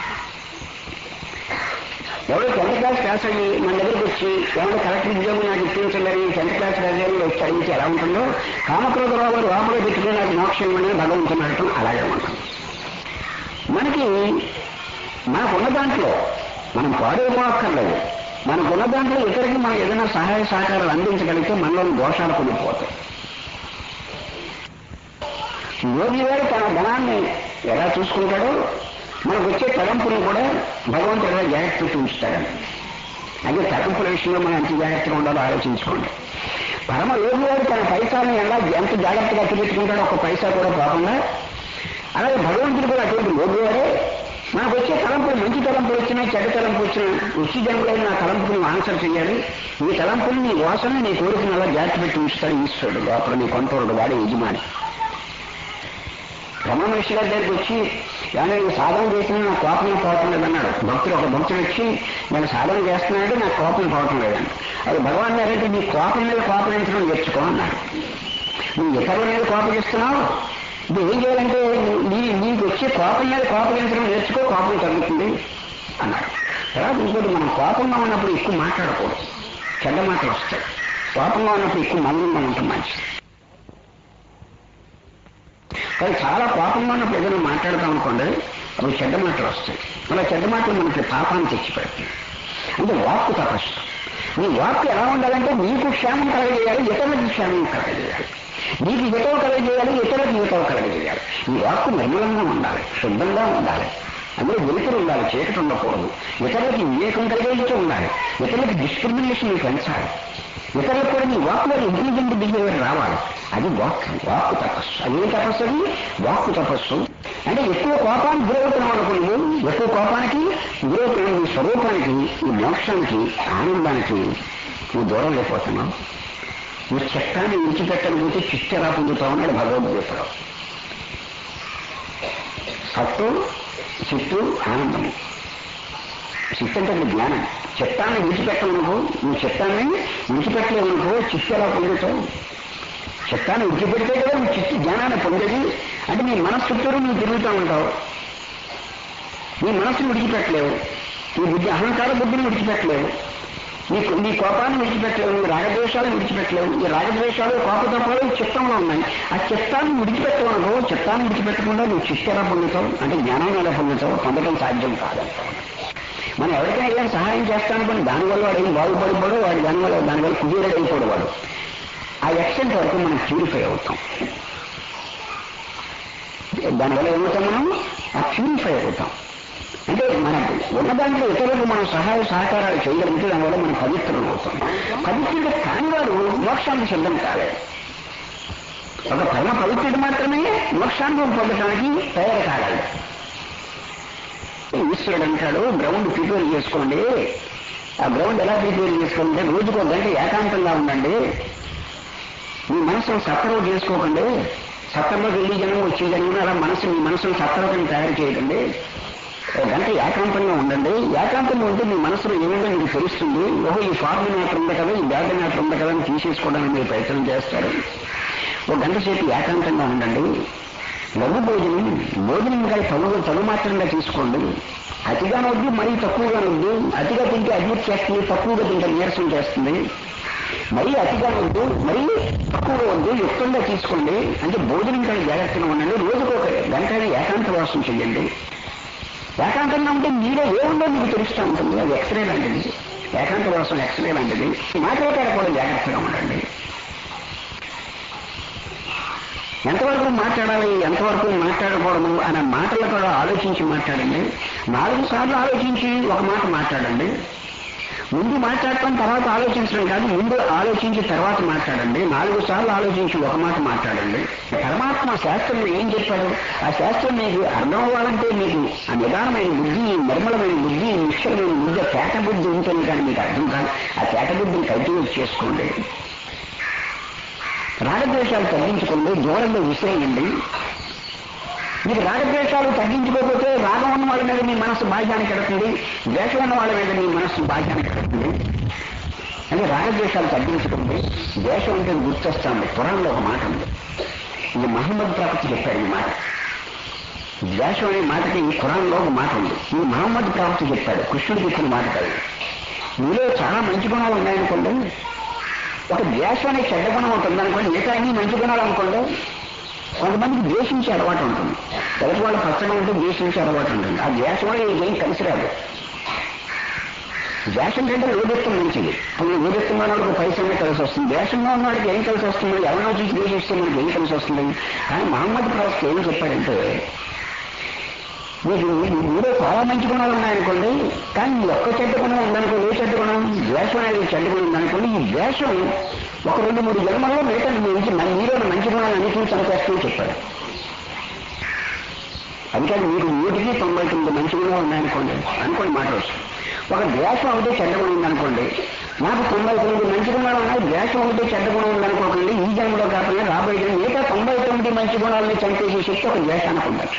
ఎవరో టెన్త్ క్లాస్ పాస్ అయ్యి మన దగ్గరికి వచ్చి ఏమన్నా కలెక్టర్ ఉద్యోగం నాకు ఇప్పించలేని టెన్త్ క్లాస్ రాజకీయాల్లో వచ్చి అడిగితే ఎలా ఉంటుందో కామక్రోధ లోపాలు లోపల పెట్టుకుని నాకు మోక్షం ఇవ్వని భగవంతుని అడగటం అలాగే ఉంటుంది మనకి మనకున్న దాంట్లో మనం పాడైపోక్కర్లేదు మనకున్న దాంట్లో ఇతరులకు మనం ఏదైనా సహాయ సహకారాలు అందించగలిగితే మనలోని దోషాలు కొన్ని పోతాయి యోగి గారు తన ధనాన్ని ఎలా చూసుకుంటాడో మనకు వచ్చే తలంపుని కూడా భగవంతుడు ఎలా జాగ్రత్త పెట్టి ఉంచుతాడని అదే తలంపుల విషయంలో మనం ఎంత జాగ్రత్తగా ఉండాలో ఆలోచించుకోండి పరమ యోగి గారు తన పైసాలను ఎలా ఎంత జాగ్రత్తగా పెట్టుకుంటాడో ఒక పైసా కూడా పోకుండా అలాగే భగవంతుడు కూడా అటువంటి యోగి వారే మనకు వచ్చే తలంపులు మంచి తలంపులు వచ్చినా చెడ్డ తలంపు వచ్చినా వచ్చి జన్మలైన నా తలంపుని నువ్వు ఆన్సర్ చేయాలి నీ తలంపుని నీ వాసన నీ కోరికను అలా జాగ్రత్త పెట్టి ఉంచుతాడు ఈశ్వరుడు లోపల నీ కొంటోరుడు వాడే యజమాని రమణ మహర్షి గారి దగ్గరికి వచ్చి ఏమన్నా నేను సాధన చేసినా నాకు కోపం పోవటం లేదన్నాడు భక్తుడు ఒక భక్తుడు వచ్చి నేను సాధన చేస్తున్నాడు నాకు కోపం పోవటం లేదని అది భగవాన్ గారంటే నీ కోపం మీద కోపగించడం నేర్చుకో అన్నాడు నువ్వు ఇతరుల మీద కోపగిస్తున్నావు ఇప్పుడు ఏం చేయాలంటే నీ నీకు వచ్చే కోపం మీద కోపగించడం నేర్చుకో కోపం తగ్గుతుంది అన్నాడు తర్వాత ఇంకోటి మనం కోపంగా ఉన్నప్పుడు ఎక్కువ మాట్లాడకూడదు చెడ్డ మాటలు వస్తాయి కోపంగా ఉన్నప్పుడు ఎక్కువ మౌనంగా ఉంటాం మంచిది కానీ చాలా కోపంగా ఉన్నప్పుడు ఏదైనా మాట్లాడతాం అనుకోండి అవి చెడ్డ మాటలు వస్తాయి అలా చెడ్డ మాటలు మనకి పాపాన్ని తెచ్చిపెడతాయి అంటే వాక్కు తపస్సు నీ వాక్కు ఎలా ఉండాలంటే నీకు క్షేమం కలగజేయాలి ఇతరులకు క్షేమం కలగజేయాలి నీకు హితవు కలగజేయాలి ఇతరులకు హితవు కలగజేయాలి నీ వాక్కు నిర్మలంగా ఉండాలి శుద్ధంగా ఉండాలి అందులో వెలుతురు ఉండాలి చీకటి ఉండకూడదు ఇతరులకి వివేకం కలిగేస్తూ ఉండాలి ఇతరులకు డిస్క్రిమినేషన్ పెంచాలి ఇతరులకు కూడా నీ వాక్కులో ఇంటెలిజెంట్ బిహేవియర్ రావాలి అది వాక్ వాక్కు తపస్సు అదేం తపస్సు అది వాక్కు తపస్సు అంటే ఎక్కువ కోపానికి గురవుతున్నావు అనుకో నువ్వు ఎక్కువ కోపానికి గురవుతున్నావు నీ స్వరూపానికి ఈ మోక్షానికి ఆనందానికి నువ్వు దూరం అయిపోతున్నావు నువ్వు చట్టాన్ని విడిచిపెట్టకపోతే చిట్టెలా పొందుతావు అన్నాడు భగవద్గీతలో సత్తు చిట్టు ఆనందము చిట్టు అంటే అది జ్ఞానం చిత్తాన్ని విడిచిపెట్టమనుకో నువ్వు చిత్తాన్ని విడిచిపెట్టలేమనుకో చిట్టు ఎలా పొందుతావు చిత్తాన్ని విడిచిపెడితే కదా నువ్వు చిట్టు జ్ఞానాన్ని పొందేది అంటే నీ మనస్సు చుట్టూరు నువ్వు తిరుగుతూ ఉంటావు నీ మనస్సును విడిచిపెట్టలేవు నీ బుద్ధి అహంకార బుద్ధిని విడిచిపెట్టలేవు నీకు నీ కోపాన్ని విడిచిపెట్టలేవు నీ రాగద్వేషాలను విడిచిపెట్టలేవు ఈ రాగద్వేషాలు కోపతత్వాలు ఈ చిత్తంలో ఉన్నాయి ఆ చిత్తాన్ని విడిచిపెట్టవనుకో చిత్తాన్ని విడిచిపెట్టకుండా నువ్వు చిట్టు ఎలా పొందుతావు అంటే జ్ఞానాన్ని ఎలా పొందుతావు పొందడం సాధ్యం కాదంటావు మనం ఎవరికైనా ఏదైనా సహాయం చేస్తానుకోండి దానివల్ల వాడు ఏం బాగుపడిపోడు వాడు దానివల్ల దానివల్ల కుదీరుడు అయిపోడు వాడు ఆ ఎక్స్టెంట్ వరకు మనం ప్యూరిఫై అవుతాం దానివల్ల ఏమవుతాం మనం ఆ ప్యూరిఫై అవుతాం అంటే మన ఉన్న దాంట్లో ఇతరులకు మనం సహాయ సహకారాలు చేయగలిగితే దానివల్ల మనం పవిత్రం అవుతాం పవిత్రుడు కానివాడు మోక్షానికి సిద్ధం కాలేదు ఒక పరమ పవిత్రుడు మాత్రమే మోక్షాన్ని పొందడానికి తయారు కాగలడు ఈశ్వరుడు అంటాడు గ్రౌండ్ ప్రిపేర్ చేసుకోండి ఆ గ్రౌండ్ ఎలా ప్రిపేర్ చేసుకోండి రోజుకు ఒక గంట ఏకాంతంగా ఉండండి మీ మనసును సఫరవు చేసుకోకండి సత్తంలో వెళ్ళి జనం వచ్చి జనం అలా మనసు మీ మనసును సత్వరకం తయారు చేయకండి ఒక గంట ఏకాంతంగా ఉండండి ఏకాంతంగా ఉంటే మీ మనసులో ఏముందో మీకు తెలుస్తుంది ఓహో ఈ ఫార్మ్ మ్యాటర్ ఉంది కదా ఈ బ్యాడ్ మ్యాటర్ ఉంది కదా అని తీసేసుకోవడానికి మీరు ప్రయత్నం చేస్తారు ఒక గంట సేపు ఏకాంతంగా ఉండండి లఘు భోజనం భోజనం ఇంకా తగు తగు మాత్రంగా తీసుకోండి అతిగా వద్దు మరీ తక్కువగా వద్దు అతిగా తింటే అడ్మిట్ చేస్తుంది తక్కువగా తింటే నీరసం చేస్తుంది మరీ అతిగా వద్దు మరీ తక్కువగా వద్దు యుక్తంగా తీసుకోండి అంటే భోజనం కానీ జాగ్రత్తగా ఉండండి రోజుకు ఒక గంట ఏకాంత వాసం చేయండి ఏకాంతంగా ఉంటే మీలో ఏముందో మీకు తెలుస్తూ ఉంటుంది అది ఎక్స్రే లాంటిది ఏకాంత వాసం ఎక్స్రే లాంటిది మాట్లాడతారు కూడా జాగ్రత్తగా ఉండండి ఎంతవరకు మాట్లాడాలి ఎంతవరకు మాట్లాడకూడదు అనే మాటలు కూడా ఆలోచించి మాట్లాడండి నాలుగు సార్లు ఆలోచించి ఒక మాట మాట్లాడండి ముందు మాట్లాడటం తర్వాత ఆలోచించడం కాదు ముందు ఆలోచించి తర్వాత మాట్లాడండి నాలుగు సార్లు ఆలోచించి ఒక మాట మాట్లాడండి పరమాత్మ శాస్త్రం ఏం చెప్పాడు ఆ శాస్త్రం మీకు అర్థం అవ్వాలంటే మీకు ఆ నిదానమైన బుద్ధి నిర్మలమైన బుద్ధి నిశ్చలమైన బుద్ధి తేట బుద్ధి ఉంటుంది కానీ మీకు అర్థం కాదు ఆ తేట బుద్ధిని కల్టివేట్ చేసుకోండి రాగద్వేషాలు తగ్గించుకోండి దూరంలో విసిరేయండి మీకు రాగద్వేషాలు తగ్గించుకోకపోతే రాగం ఉన్న వాళ్ళ మీద మీ మనసు బాధ్యానికి కడుతుంది ద్వేషం ఉన్న వాళ్ళ మీద మీ మనసు బాధ్యానికి కడుతుంది అంటే రాగద్వేషాలు తగ్గించుకోండి ద్వేషం అంటే గుర్తొస్తాము పురాణంలో ఒక మాట ఉంది ఇది మహమ్మద్ ప్రవక్త చెప్పాడు ఈ మాట ద్వేషం అనే మాటకి ఈ ఖురాన్లో ఒక మాట ఉంది ఇది మహమ్మద్ ప్రవక్త చెప్పాడు కృష్ణుడు చెప్పిన మాట కాదు మీలో చాలా మంచి గుణాలు ఉన్నాయనుకోండి ఒక ద్వేషం అనే చెడ్డ గుణం ఉంటుంది అనుకోండి మిగతా అన్ని మంచి గుణాలు అనుకోండి కొంతమందికి ద్వేషించే అలవాటు ఉంటుంది ఎదుటి వాళ్ళు పచ్చగా ఉంటే ద్వేషించే అలవాటు ఉంటుంది ఆ ద్వేషం వల్ల ఏం కలిసి రాదు ద్వేషం కంటే వేదత్వం మంచిది ఇప్పుడు వేదత్వం ఉన్నవాడికి పైసమే కలిసి వస్తుంది ద్వేషంగా ఉన్నవాడికి ఏం కలిసి వస్తుంది ఎవరినో చూసి ద్వేషిస్తే మనకి ఏం కలిసి వస్తుంది కానీ మహమ్మద్ ప్రవక్త ఏం చెప్పాడంటే మీకు మీలో చాలా మంచి గుణాలు ఉన్నాయనుకోండి కానీ ఈ ఒక్క చెడ్డ గుణం ఉందనుకోండి ఏ చెడ్డ గుణం ద్వేషం అనేది చెడ్డ గుణం ఉందనుకోండి ఈ ద్వేషం ఒక రెండు మూడు జన్మల్లో మిగతా మంచి మీలో మంచి గుణాలు అన్నింటినీ చనిపేస్తూ చెప్పాడు అందుకని మీకు నూటికి తొంభై తొమ్మిది మంచి గుణాలు ఉన్నాయనుకోండి అనుకోండి మాట వస్తుంది ఒక ద్వేషం ఒకటే చెడ్డ గుణం ఉందనుకోండి నాకు తొంభై తొమ్మిది మంచి గుణాలు ఉన్నాయి ద్వేషం ఒకటే చెడ్డ గుణం ఉందనుకోకండి ఈ జన్మలో కాకుండా రాబోయే జన్మ మిగతా తొంభై తొమ్మిది మంచి గుణాలని చంపేసే శక్తి ఒక ద్వేషానికి ఉండొచ్చు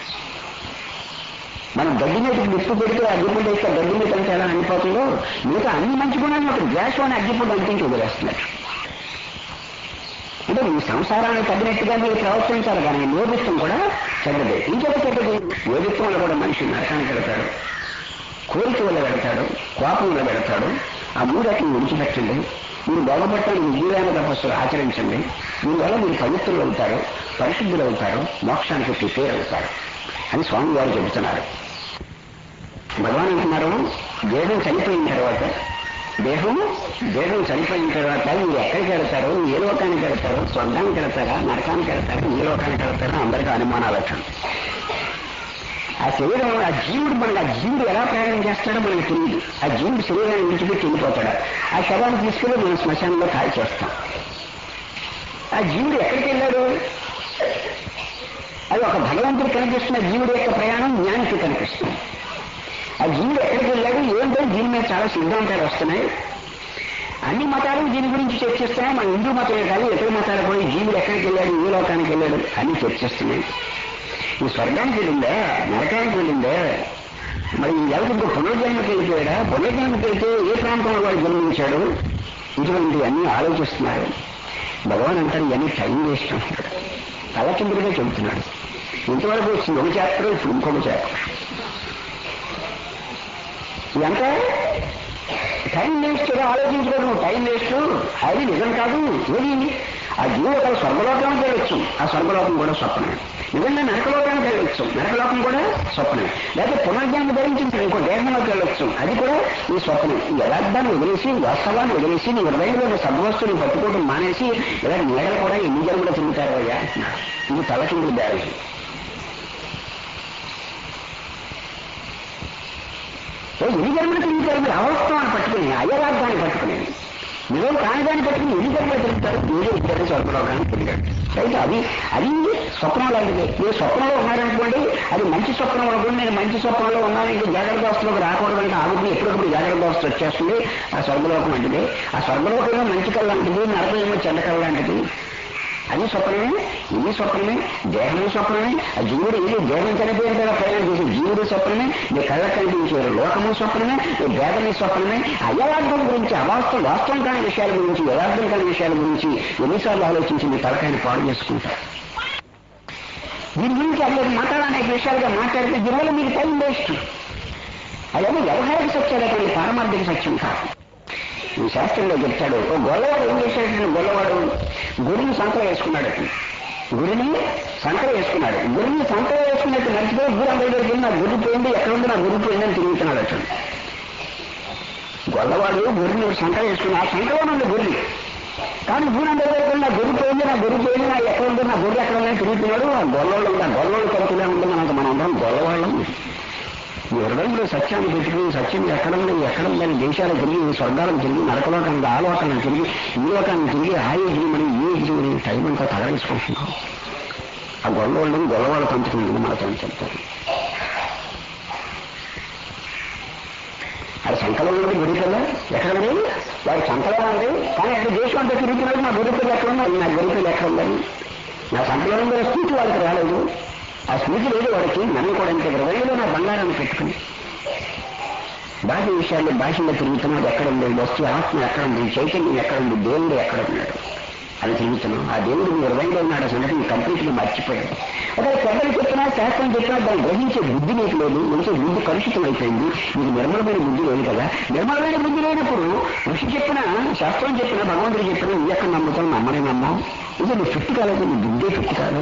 మనం గడ్డి మీద నిప్పు పెడితే అగ్గిపుల్లు వేస్తే గడ్డి మీద అంటే ఎలా అనిపోతుందో మిగతా అన్ని మంచి గుణాలను ఒక ద్వేషం అని అగ్గిపుల్లు అంటించి వదిలేస్తున్నారు అంటే మీ సంసారాన్ని తగ్గినట్టుగా మీరు ప్రవర్తించాలి కానీ యోగిత్వం కూడా చెడ్డదే ఇంకొక చెడ్డది యోగిత్వంలో కూడా మనిషి నరకానికి వెళ్తాడు కోరిక వల్ల పెడతాడు కోపం వల్ల పెడతాడు ఆ మూడటిని విడిచిపెట్టండి మీరు బాగుపడటానికి జీవాన తపస్సులు ఆచరించండి దీనివల్ల మీరు పవిత్రులు అవుతారు పరిశుద్ధులు అవుతారు మోక్షానికి ప్రిపేర్ అవుతారు అని స్వామి వారు చెబుతున్నారు భగవాన్ అంటున్నారు దేహం చనిపోయిన తర్వాత దేహం దేహం చనిపోయిన తర్వాత మీరు ఎక్కడికి వెళ్తారో ఏ లోకానికి వెళ్తారో స్వర్గానికి వెళ్తారా నరకానికి వెళ్తారా ఏ లోకానికి వెళ్తారో అందరికీ అనుమానాలు వచ్చాయి ఆ శరీరం ఆ జీవుడు మనకి ఆ జీవుడు ఎలా ప్రయాణం చేస్తాడో మనకు తెలియదు ఆ జీవుడు శరీరాన్ని విడిచిపెట్టి వెళ్ళిపోతాడు ఆ శవాన్ని తీసుకెళ్ళి మనం శ్మశానంలో కాల్ చేస్తాం ఆ జీవుడు ఎక్కడికి వెళ్ళాడు అది ఒక భగవంతుడు కనిపిస్తున్న జీవుడు యొక్క ప్రయాణం జ్ఞానికి కనిపిస్తుంది ఆ జీవుడు ఎక్కడికి వెళ్ళాడు ఏంటో దీని మీద చాలా సిద్ధాంతాలు వస్తున్నాయి అన్ని మతాలు దీని గురించి చర్చిస్తున్నాయి మన హిందూ మతమే కాదు ఇతర మతాలు కూడా ఈ జీవుడు ఎక్కడికి వెళ్ళాడు ఏ లోకానికి వెళ్ళాడు అన్ని చర్చిస్తున్నాయి ఈ స్వర్గానికి వెళ్ళిందా నరకానికి వెళ్ళిందా మరి ఎవరికి ఇంకో పునర్జన్మకి వెళ్ళిపోయాడా పునర్జన్మకి వెళ్తే ఏ ప్రాంతంలో వాడు జన్మించాడు ఇటువంటి అన్ని ఆలోచిస్తున్నారు భగవాన్ అంటారు ఇవన్నీ టైం వేస్ట్ అంటాడు తలకిందులుగా చెబుతున్నాడు ఇంతవరకు వచ్చింది ఒక చాప్టర్ ఇప్పుడు ఇంకొక చాప్టర్ ఇదంతా టైం వేస్ట్ ఆలోచించుకోవడం టైం వేస్ట్ అది నిజం కాదు ఏది ఆ జీవుడు ఒక స్వర్గలోకానికి వెళ్ళొచ్చు ఆ స్వర్గలోకం కూడా స్వప్నమే నిజంగా నరకలోకానికి వెళ్ళొచ్చు నరకలోకం కూడా స్వప్నమే లేకపోతే పునర్జన్మ ధరించి ఇంకో దేహంలోకి వెళ్ళొచ్చు అది కూడా ఈ స్వప్నం ఈ యథార్థాన్ని వదిలేసి వాస్తవాన్ని వదిలేసి నీ హృదయంలో సద్వస్తుని పట్టుకోవడం మానేసి ఇలా నీడలు కూడా ఎన్ని జన్మలు తిరుగుతారు అయ్యా ఇది తలకిందులు దారి ఎన్ని జన్మలు తిరుగుతారు మీరు అవస్థాన్ని పట్టుకుని అయరార్థాన్ని పట్టుకుని నిజం కానిదాన్ని పట్టుకుని ఎన్ని జన్మలు తిరుగుతారు మీరే ఇద్దరు స్వర్గలోకానికి తిరిగాడు అయితే అది అది స్వప్నం లాంటిది మీరు స్వప్నంలో ఉన్నారనుకోండి అది మంచి స్వప్నం అనుకోండి నేను మంచి స్వప్నంలో ఉన్నాను ఇంకా జాగ్రత్త అవస్థలోకి రాకూడదు అంటే ఆగుతుంది ఎప్పుడప్పుడు జాగ్రత్త అవస్థ వచ్చేస్తుంది ఆ స్వర్గలోకం లాంటిది ఆ స్వర్గలోకంలో మంచి కళ లాంటిది నరకం ఏమో చెడ్డ కళ లాంటిది అది స్వప్నమే ఇది స్వప్నమే దేహం స్వప్నమే ఆ జీవుడు ఇది దేహం చనిపోయిన కదా ప్రయాణం చేసే జీవుడు స్వప్నమే నీ కళ్ళకు కనిపించే లోకము స్వప్నమే నీ దేహమే స్వప్నమే అయవార్థం గురించి అవాస్తవం వాస్తవం కాని విషయాల గురించి యథార్థం కాని విషయాల గురించి ఎన్నిసార్లు ఆలోచించి మీ తలకాయని పాడు చేసుకుంటారు దీని గురించి అందరూ మాట్లాడనే విషయాలుగా మాట్లాడితే దీనివల్ల మీకు టైం వేస్ట్ అదేమో వ్యవహారిక సత్యాలటువంటి పారమార్థిక సత్యం కాదు ఈ శాస్త్రంలో చెప్తాడు ఓ గొల్లవాడు ఏం చేశాడు గొల్లవాడు గుడిని సంకల వేసుకున్నాడు అతను గుడిని సంకల వేసుకున్నాడు గుడిని సంకల వేసుకున్నట్టు మర్చిపోయి గుడి అందరి దగ్గరికి వెళ్ళి నా గుడి పోయింది ఎక్కడ ఉంది నా గుడి పోయింది అని తిరుగుతున్నాడు అతను గొల్లవాడు గుడిని సంకల వేసుకున్నాడు ఆ సంకలో ఉంది గుడి కానీ గుడి అందరి దగ్గరికి వెళ్ళి నా గుడి పోయింది నా గుడి పోయింది నా ఎక్కడ ఉంది నా గుడి ఎక్కడ ఉందని తిరుగుతున్నాడు ఆ గొల్లవాళ్ళు ఆ గొల్లవాళ్ళు కడుపులే ఉంది మనకు మనం అందరం గొల్లవాళ్ళం ఈ హృదయంలో సత్యాన్ని పెట్టుకుని సత్యం ఎక్కడ ఉంది ఎక్కడ ఉందని దేశాలు తిరిగి స్వర్గాలకు తిరిగి నరకలోకానికి ఆలోకాలను తిరిగి ఈ లోకాన్ని తిరిగి హాయి జీవమని ఏ జీవని టైం అంతా తగలేసుకుంటున్నాం ఆ గొల్లవాళ్ళని గొల్లవాళ్ళు పంచుకుంటుంది మనతో చెప్తారు అది సంకలం ఉన్నది గుడి కదా ఎక్కడ ఉంది వాడి సంకలం ఉంది కానీ అక్కడ దేశం అంతా తిరుగుతున్నాడు నా గురిపిల్లి ఎక్కడ ఉంది నా గురిపిల్లి ఎక్కడ ఉందని నా సంకలం ఉండే స్థితి వాళ్ళకి రాలేదు ఆ స్మృతి లేదు వాడికి నన్ను కూడా ఇంత హృదయంలో నా బంగారాన్ని పెట్టుకుని బాహ్య విషయాల్లో భాషలో తిరుగుతున్నాడు ఎక్కడ ఉంది వస్తు ఆత్మ ఎక్కడ ఉంది చైతన్యం ఎక్కడ ఉంది దేవుడు ఎక్కడ ఉన్నాడు అది తిరుగుతున్నాం ఆ దేవుడు మీ హృదయంలో ఉన్నాడు ఆ సంగతి కంప్లీట్ గా మర్చిపోయాడు ఒకవేళ పెద్దలు చెప్పినా శాస్త్రం చెప్పినా దాన్ని గ్రహించే బుద్ధి నీకు లేదు మంచి బుద్ధి కలుషితం అయిపోయింది నీకు నిర్మలమైన బుద్ధి లేదు కదా నిర్మలమైన బుద్ధి లేనప్పుడు ఋషి చెప్పినా శాస్త్రం చెప్పినా భగవంతుడు చెప్పినా నీ ఎక్కడ నమ్ముతావు నమ్మనే నమ్మం ఇది నీ ఫిట్ కాలేదు నీ బుద్ధే ఫిట్ కాదు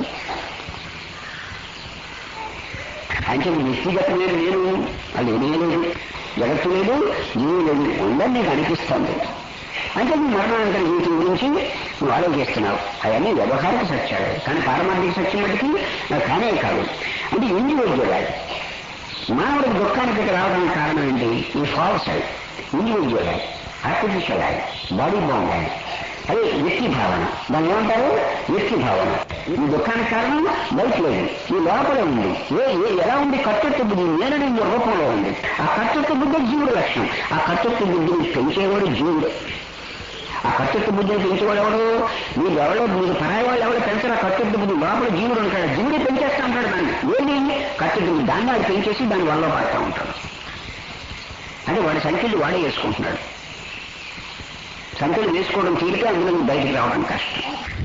అంటే వ్యక్తిగతమైన నేను అది ఏమీ లేదు జగత్తు లేదు జీవి లేదు ఉందని నీకు అనిపిస్తుంది అంటే నీ మరణానంతర జీవితం గురించి నువ్వు ఆలోచిస్తున్నావు అవన్నీ వ్యవహారిక సత్యాలు కానీ పారమార్థిక సత్యం మటుకి నాకు కానే కాదు అంటే ఇండివిజువల్ మానవుడికి దుఃఖానికి రావడానికి కారణం ఏంటి ఈ false individual artificial body bond అదే వ్యక్తి భావన దాన్ని ఏమంటారు వ్యక్తి భావన ఈ దుఃఖానికి కారణం బయట లేదు ఈ లోపల ఉంది ఏ ఏ ఎలా ఉంది కర్తృత్వ బుద్ధి నేననే రూపంలో ఉంది ఆ కర్తృత్వ బుద్ధి జీవుడు లక్షణం ఆ కర్తృత్వ బుద్ధిని పెంచేవాడు జీవుడు ఆ కర్తృత్వ బుద్ధిని పెంచేవాడు ఎవడు మీరు ఎవరో మీరు పరాయి వాళ్ళు ఎవరో పెంచారు ఆ కర్తృత్వ బుద్ధి లోపల జీవుడు ఉంటాడు జీవుడే పెంచేస్తా ఉంటాడు దాన్ని ఏది కర్తృత్వ బుద్ధి దాన్ని వాడు పెంచేసి దాన్ని వల్ల పడతా ఉంటాడు అంటే వాడి సంఖ్యలు వాడే వేసుకుంటున్నాడు సంఖ్యలు వేసుకోవడం తీరిక అందులో నుంచి బయటికి రావడం కష్టం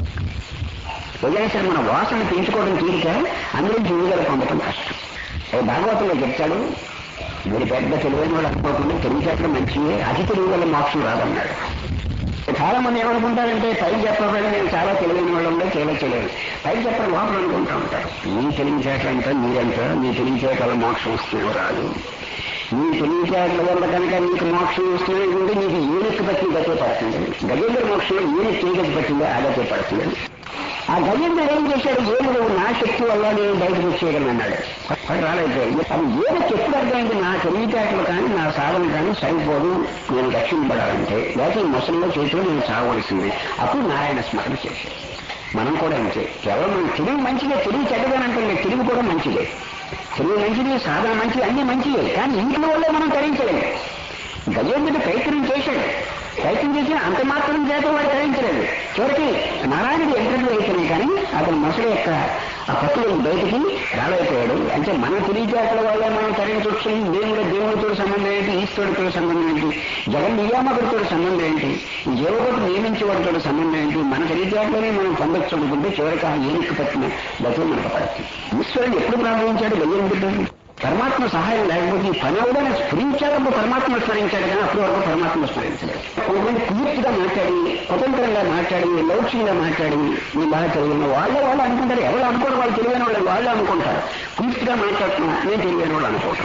ఏదైనా సరే మన వాసన పెంచుకోవడం తీరిక అందులో నుంచి విడుదల పొందడం కష్టం అది భాగవతంలో చెప్తాడు మీరు పెద్ద తెలివైన వాళ్ళు అనుకోకుండా తెలివితేటలు మంచివే అతి తెలివి వల్ల మోక్షం రాదన్నాడు చాలా మంది ఏమనుకుంటారంటే పై చెప్పబడి నేను చాలా తెలివైన వాళ్ళు ఉండే చాలా తెలియదు పై చెప్పడం లోపల అనుకుంటా ఉంటారు మీ తెలివితేటలు అంతా మీరంతా మీ తెలివితేటల మోక్షం వస్తుందో రాదు మీ తెలివితేటల వల్ల కనుక మీకు మోక్షం వస్తుంది ఉంటే మీకు ఏనుక్కి పట్టి గతే పడుతుంది గజేంద్ర మోక్షంలో ఏనుక్కి ఏ గతి పట్టిందో ఆ గతే పడుతుంది ఆ గజేంద్రుడు ఏం చేశాడు ఏనుగు నా శక్తి వల్ల నేను బయటకు వచ్చేయగలను అన్నాడు అది రాలేదు అది ఏనుగు ఎప్పుడు అర్థమైంది నా తెలివితేటలు కానీ నా సాధన కానీ సరిపోదు నేను రక్షింపడాలంటే లేకపోతే ఈ ముసలిలో చేతిలో నేను చావలసింది అప్పుడు నారాయణ స్మరణ చేశాడు మనం కూడా అంతే కేవలం మనం తెలివి మంచిదే తెలివి చెడ్డదనంటే తెలివి కూడా మంచిదే తెలివి మంచిది సాధన మంచిది అన్ని మంచిదే కానీ ఇంట్లో వల్లే మనం తరించలేము గజేంద్రుడు ప్రయత్నం చేశాడు ప్రయత్నం చేసిన అంత మాత్రం చేత వాడు తరించలేదు చివరికి నారాయణుడు ఎంట్రెంట్ అయితేనే కానీ అతను మసలు యొక్క ఆ పట్టుదల బయటికి రాలేకపోయాడు అంటే మన తెలివితేటల వల్ల మనం తరించవచ్చు దేవుడు దేవుడితో సంబంధం ఏంటి ఈశ్వరుడితో సంబంధం ఏంటి జగన్ నియామకుడితో సంబంధం ఏంటి జీవకోటి నియమించేవాడితో సంబంధం ఏంటి మన తెలివితేటలోనే మనం పొందొచ్చు అనుకుంటే చివరికి ఆ ఏనుక్కి పట్టిన బతులు మనకు పడుతుంది ఈశ్వరుడు ఎప్పుడు ప్రారంభించాడు గయ్యందుడు పరమాత్మ సహాయం లేకపోతే ఈ పని అవగానే స్ఫురించాలప్పుడు పరమాత్మ స్మరించాడు కానీ అప్పటి వరకు పరమాత్మ స్మరించలేదు కొంతమంది కుయుక్తిగా మాట్లాడి స్వతంత్రంగా మాట్లాడి లౌక్యంగా మాట్లాడి మీ బాగా తెలియని వాళ్ళే వాళ్ళు అనుకుంటారు ఎవరు అనుకోరు వాళ్ళు తెలియని వాళ్ళు వాళ్ళే అనుకుంటారు కుయుక్తిగా మాట్లాడుతున్నా నేను తెలియని వాళ్ళు అనుకోవటం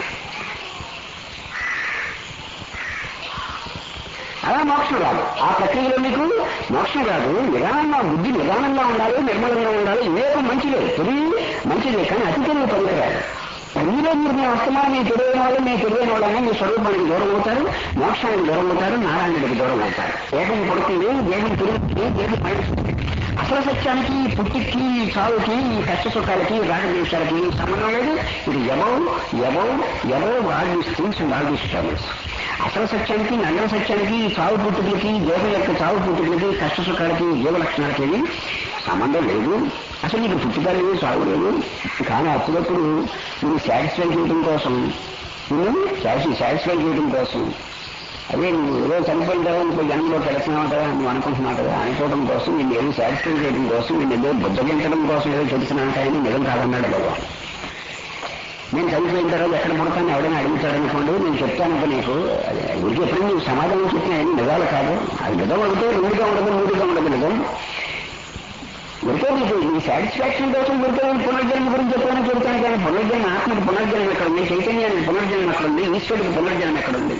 అలా మోక్షం రాదు ఆ ప్రక్రియలో మీకు మోక్షం రాదు నిదానంగా బుద్ధి నిదానంగా ఉండాలి నిర్మలంగా ఉండాలి వివేకం మంచిదే తెలివి మంచిదే కానీ అతి తెలివి పనికిరాదు మీరే మీరు మీ వస్తున్నాను మీ తెలియని వాళ్ళు మీ తెలియని వాళ్ళని మీ స్వరూపానికి దూరం అవుతారు మోక్షానికి దూరం అవుతారు నారాయణుడికి దూరం అవుతారు దేహం పడుతుంది దేహం తిరుగుతుంది దేహం పడుతుంది అసలు సత్యానికి పుట్టికి చావుకి ఈ కష్ట సుఖాలకి రాగద్వేషాలకి సంబంధం లేదు ఇది above above above all these things and all these troubles అసలు సత్యానికి నగర సత్యానికి ఈ చావు పుట్టుకలకి దేహం యొక్క చావు పుట్టుకలకి కష్ట సుఖాలకి జీవ లక్షణాలకి ఏమీ సంబంధం లేదు అసలు నీకు పుట్టుక లేదు చావు లేదు కానీ అప్పుడప్పుడు నువ్వు సాటిస్ఫై చేయడం కోసం నువ్వు సాటిస్ఫై చేయడం కోసం అదే నువ్వు ఏదో చనిపోయిన తర్వాత ఇంకో జన్మలో వెళుతున్నావు కదా నువ్వు అనుకుంటున్నావు కదా అనుకోవడం కోసం నేను ఏదో సాటిస్ఫై చేయడం కోసం నేను ఏదో బుద్ధగించడం కోసం ఏదో చెబుతున్నాను కానీ నిజం కాదన్నాడు భగవాన్ నేను చనిపోయిన తర్వాత ఎక్కడ పుడతాను ఎవడైనా అడుగుతాడు అనుకోండి నేను చెప్తాను అనుకో నీకు అది ఊరికి ఎప్పుడు నీకు సమాధానం చెప్పిన ఏమి నిజాలు కాదు అది నిజం అంటే రెండుగా ఉండదు మూడుగా ఉండదు నిజం ఊరికే నీకు నీ సాటిస్ఫాక్షన్ కోసం ఊరికే నేను పునర్జన్మ గురించి చెప్పాను చెబుతాను కానీ పునర్జన్మ ఆత్మకి పునర్జన్మ ఎక్కడ ఉంది చైతన్యానికి పునర్జన్మ ఎక్కడ ఉంది ఈశ్వరుడికి పునర్జన్మ ఎక్కడ ఉంది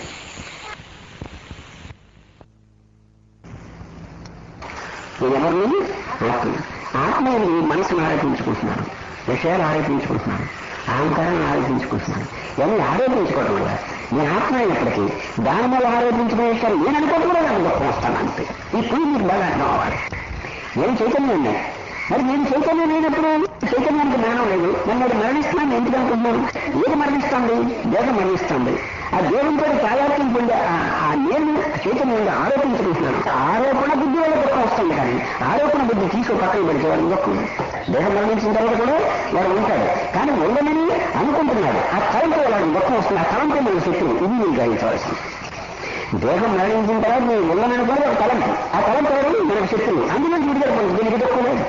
ఎవరిని ఆత్మ ఆత్మని మనసును ఆరోపించుకుంటున్నాను విషయాలు ఆరోపించుకుంటున్నాను అహంకారాన్ని ఆరోపించుకుంటున్నాను ఇవన్నీ ఆరోపించుకోవడం వల్ల నేను ఆత్మ అయినప్పటికీ దాని మీద ఆరోపించుకునే విషయాలు నేను అనుకోవడం కూడా నాకు దుఃఖం వస్తాను అంతే ఇప్పుడు మీకు బాగా అర్థం అవ్వాలి నేను చైతన్యం మరి నేను చైతన్యం లేనప్పుడు చైతన్యానికి జ్ఞానం లేదు మరి నేను మరణిస్తున్నాను ఎందుకు అనుకుంటున్నాను ఏది మరణిస్తుంది దేహం మరణిస్తుంది ఆ దేవునితో తాయాత్యం పొందే ఆ- ఆ నేను చైతన్యంగా ఆరోపించుకుంటున్నాను ఆ ఆరోపణ బుద్ధి వల్ల దుఃఖం వస్తుంది కానీ ఆరోపణ బుద్ధి తీసుకో పక్కన పెడితే వాడికి దుఃఖం దేహం మరణించిన తర్వాత కూడా వాడు ఉంటాడు కానీ ఉండమని అనుకుంటున్నాడు ఆ తలంతో వాడికి దుఃఖం వస్తుంది ఆ తలంతో మన శక్తులు ఇది మీరు గ్రహించవలసింది దేహం మరణించిన తర్వాత నేను ఉండనని కూడా ఒక తలంపు ఆ తలంపు ఎవరు మనకు శక్తులు అందులో విడుదల పొంది దీనికి దుఃఖం లేదు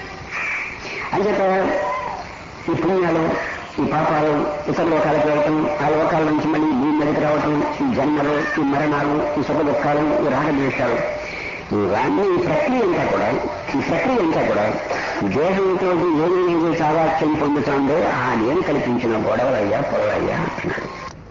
అంచేత ఈ పుణ్యాలు ఈ పాపాలు ఇతర లోకాలకు వెళ్ళటం ఆ లోకాల నుంచి మళ్ళీ భూమి మీదకి రావటం ఈ జన్మలు ఈ మరణాలు ఈ సుఖ దుఃఖాలు ఈ రాగద్వేషాలు ఇవన్నీ ఈ ప్రక్రియ అంతా కూడా ఈ ప్రక్రియ అంతా కూడా దేహంతో ఏదైతే సావాక్యం పొందుతుందో ఆ నేను కల్పించిన గొడవలయ్యా పొడవయ్యా అంటున్నాడు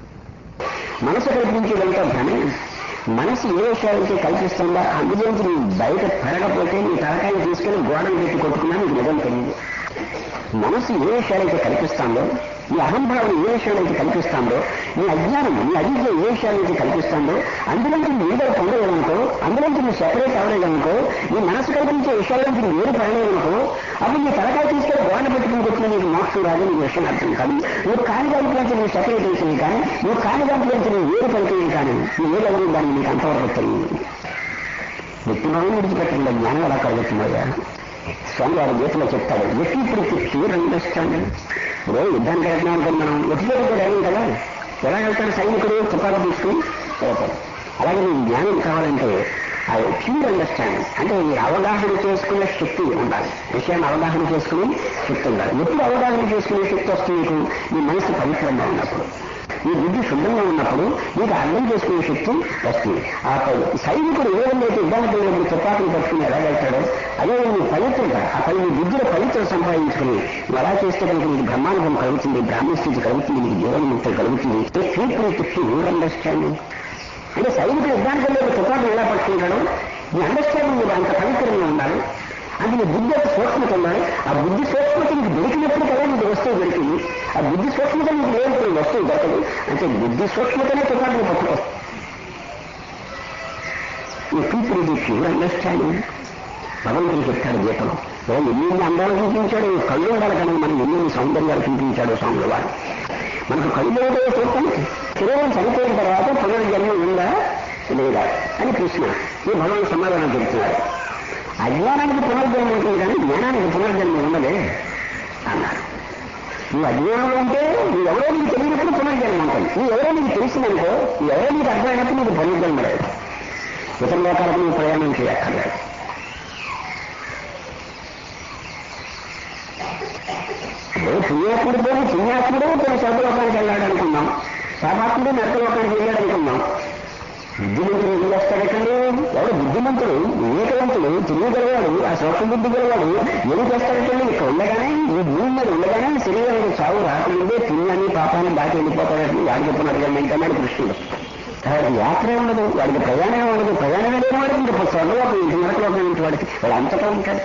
మనసు కల్పించేదంతా భ్రమే మనసు ఏ విషయాలైతే కల్పిస్తుందో అందులోంచి నువ్వు బయట పడకపోతే నీ తలకాయని తీసుకెళ్లి గోడలు పెట్టి కొట్టుకున్నా నీకు నిజం తెలియదు మనసు ఏ విషయాలైతే కల్పిస్తాందో నీ అహంభావం ఏ విషయాలైతే కల్పిస్తాందో నీ అజ్ఞానం నీ అవిద్య ఏ విషయాలైతే కల్పిస్తాందో అందులోంచి నువ్వు విడుదల పొందలేదనుకో అందులోంచి నువ్వు సెపరేట్ అవ్వలేదనుకో నీ మనసు కల్పించే విషయాల్లోంచి నువ్వు వేరు పడలేదనుకో అప్పుడు నీ తలకాయ తీసుకెళ్లి గోడ పెట్టుకుని కొట్టిన నీకు మోక్షం రాదు నీకు విషయం అర్థం కాదు నువ్వు కాని దాంట్లోంచి నువ్వు సెపరేట్ అయిపోయి కానీ నువ్వు కాని దాంట్లోంచి నువ్వు వేరు పడిపోయి కానీ నువ్వు వేరు దాన్ని నీకు అంతవరకు తెలియదు వ్యక్తిభావం విడిచిపెట్టండి జ్ఞానం ఎలా కలుగుతున్నాయా స్వామి వారి గీతలో చెప్తాడు వ్యక్తి ఇప్పుడు ప్యూర్ అండర్స్టాండింగ్ ఇప్పుడు యుద్ధానికి వెళ్తున్నాం అనుకుని మనం వ్యక్తిగత కూడా ఏం కదా ఎలా వెళ్తాడు సైనికుడు తుపాకు తీసుకుని వెళ్తాడు అలాగే నీకు జ్ఞానం కావాలంటే ఆ ప్యూర్ అండర్స్టాండింగ్ అంటే ఈ అవగాహన చేసుకునే శక్తి ఉండాలి విషయాన్ని అవగాహన చేసుకునే శక్తి ఉండాలి ఎప్పుడు అవగాహన చేసుకునే శక్తి వస్తుంది నీకు నీ మనసు పవిత్రంగా ఉన్నప్పుడు నీ బుద్ధి శుద్ధంగా ఉన్నప్పుడు నీకు అర్థం చేసుకునే శక్తి వస్తుంది ఆ పై- సైనికుడు ఏ విధంగా అయితే యుద్ధానికి వెళ్ళినప్పుడు తుపాకులు పట్టుకుని ఎలా వెళ్తాడో అదే నీ పవిత్రత ఆ పై నీ బుద్ధిలో పవిత్ర సంపాదించుకుని నువ్వు అలా చేస్తే కనుక నీకు బ్రహ్మానుభవం కలుగుతుంది బ్రాహ్మణ స్థితి కలుగుతుంది నీకు జీవనముక్తి కలుగుతుంది ప్యూర్ అండర్స్టాండింగ్ అంటే సైనికుడు యుద్ధానికి వెళ్ళే తుపాకు ఎలా పట్టుకుంటాడో నీ అండర్స్టాండింగ్ నీకు అంత పవిత్రంగా ఉండాలి అంటే నీ బుద్ధి యొక్క సూక్ష్మత ఉండాలి ఆ బుద్ధి సూక్ష్మత నీకు దొరికినప్పుడు కదా నీకు వస్తువు దొరికింది ఆ బుద్ధి సూక్ష్మత నీకు లేనప్పుడు ఈ వస్తువు దొరకదు అంటే బుద్ధి సూక్ష్మతనే తుపాకుని పట్టుకో ఈ పీపుల్ ఇది ప్యూర్ అండర్స్టాండింగ్ భగవంతుడు చెప్తాడు గీతలో ఓ ఎన్ని అందాలు చూపించాడు ఈ కళ్ళు ఉండాలి కానీ మనం ఎన్ని సౌందర్యాలు చూపించాడు స్వాముల వారు మనకు కళ్ళు ఏదో చూస్తాం శరీరం చనిపోయిన తర్వాత పునర్జన్మ ఉందా లేదా అని ప్రశ్న ఈ భగవాన్ సమాధానం చెబుతున్నారు అజ్ఞానానికి పునర్జన్మ ఉంటుంది కానీ జ్ఞానానికి పునర్జన్మ ఉండదే అన్నారు నువ్వు అజ్ఞానంలో ఉంటే నువ్వు ఎవరో నీకు తెలియనప్పుడు పునర్జన్మ ఉంటుంది నువ్వు ఎవరో నీకు తెలిసిందనుకో నువ్వు ఎవరో నీకు అర్థమైనప్పుడు నీకు పునర్జన్మ లేదు ఇతర లోకాలకు నువ్వు ప్రయాణం చేయక్కర్లేదు ఇప్పుడు పుణ్యాత్ముడు పోయి పుణ్యాత్ముడు తన స్వర్గలోకానికి వెళ్ళాడు అనుకున్నాం పాపాత్ముడు నరకలోకానికి వెళ్ళాడు అనుకున్నాం బుద్ధిమంతుడు ఏం చేస్తాడటండి ఎవడు బుద్ధిమంతుడు వివేకవంతుడు తిరిగిగలవాడు ఆ స్వప్న బుద్ధి గలవాడు ఏం చేస్తాడటండి ఇక్కడ ఉండగానే ఈ భూమి మీద ఉండగానే శరీరానికి చావు రాకముందే పుణ్యాన్ని పాపాన్ని దాటి వెళ్ళిపోతాడని వాడు చెప్పినట్టుగా ఏంటన్నాడు కృష్ణుడు వాడికి యాత్ర ఉండదు వాడికి ప్రయాణమే ఉండదు ప్రయాణమే లేని వాడికి ఇంకా స్వర్గలోకం ఇంటి నరకలోకం ఇంటి వాడికి వాడు అంతటా ఉంటాడు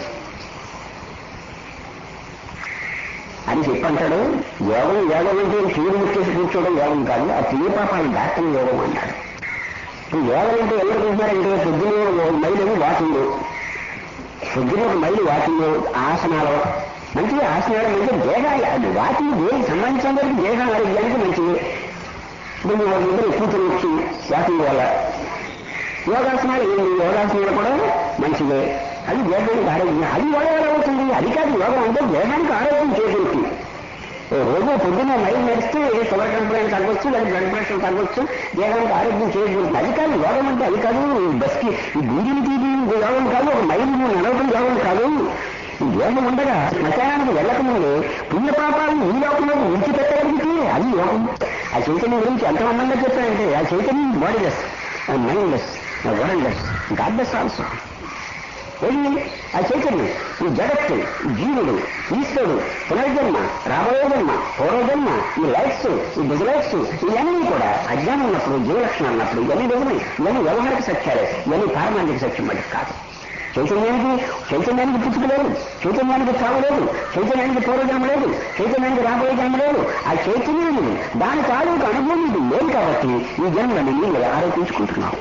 అని చెప్పంటాడు యోగం యోగం అంటే తీరు ముట్టేసి కూర్చోవడం యోగం కాదు ఆ తీరు పాపాలను దాటం యోగం అన్నాడు ఇప్పుడు యోగం అంటే ఎవరు చూస్తున్నారంటే పొద్దున ఒక మైలు వాకింగ్ పొద్దున ఒక మైలు వాకింగ్ ఆసనాలు మంచిది ఆసనాలు మంచిది దేహాలు అది వాటిని దేనికి సంబంధించిన వరకు దేహం ఆరోగ్యానికి మంచిది ఇప్పుడు నువ్వు వాళ్ళ దగ్గర ఎక్కువ తినవచ్చు వాకింగ్ వల్ల యోగాసనాలు ఏంటి యోగాసనాలు కూడా మంచిదే అది దేహానికి ఆరోగ్యం అది యోగా ఎలా అవుతుంది అది కాదు యోగం అంటే దేహానికి ఆరోగ్యం చేకూరుతుంది ఓ రోజు పొద్దున్న మైండ్ నడిస్తే షుగర్ కంప్లైంట్ తగ్గొచ్చు లేదా బ్లడ్ ప్రెషర్ తగ్గొచ్చు దేహానికి ఆరోగ్యం చేకూరుతుంది అది కాదు యోగం అంటే అది కాదు ఈ బస్కి ఈ గుండెని తీసి యోగం కాదు ఒక మైండ్ నడవడం యోగం కాదు ఈ దేహం ఉండగా శ్మశానానికి వెళ్ళకముందు పుణ్యపాపాలను ఈ లోకంలో విడిచిపెట్టగలిగితే అది యోగం ఆ చైతన్యం గురించి ఎంత అందంగా చెప్పారంటే ఆ చైతన్యం bodiless mindless worldless godless also వెళ్ళి ఆ చైతన్యం ఈ జగత్తు జీవుడు ఈశ్వరుడు పునర్జన్మ రాబోయే జన్మ పూర్వజన్మ ఈ లైఫ్స్ ఈ డిజలైఫ్స్ ఇవన్నీ కూడా అజ్ఞానం ఉన్నప్పుడు జీవ లక్షణాలు ఉన్నప్పుడు ఇవన్నీ నిజమే ఇవన్నీ వ్యవహారిక సత్యాలే ఇవన్నీ పారమాంతిక సత్యం మటుకు కాదు చైతన్యానికి చైతన్యానికి పుట్టుక లేదు చైతన్యానికి చావు లేదు చైతన్యానికి పూర్వజన్మ లేదు చైతన్యానికి రాబోయే జన్మ లేదు ఆ చైతన్యం ఉంది. దాని తాలూకు అనుభవం ఇది లేదు కాబట్టి ఈ జన్మని మీరు ఆరోపించుకుంటున్నావు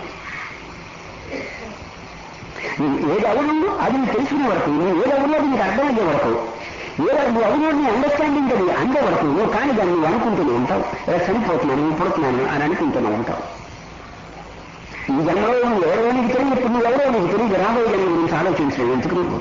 నువ్వు ఏది అవును అది నువ్వు తెలుసుకునే వరకు నువ్వు ఏది అవును అది నీకు అర్థమయ్యే వరకు ఏదో నువ్వు అవును నీ అండర్స్టాండింగ్ అది అందే వరకు నువ్వు కానీ దాన్ని నువ్వు అనుకుంటూనే ఉంటావు ఇలా చనిపోతున్నాను నువ్వు పుడుతున్నాను అని అనుకుంటూనే ఉంటావు ఈ జన్మలో నువ్వు ఎవరో నీకు తెలియదు ఇప్పుడు నువ్వు ఎవరో నీకు తెలియదు రాబోయే జన్మ గురించి ఆలోచించలేదు ఎందుకు నువ్వు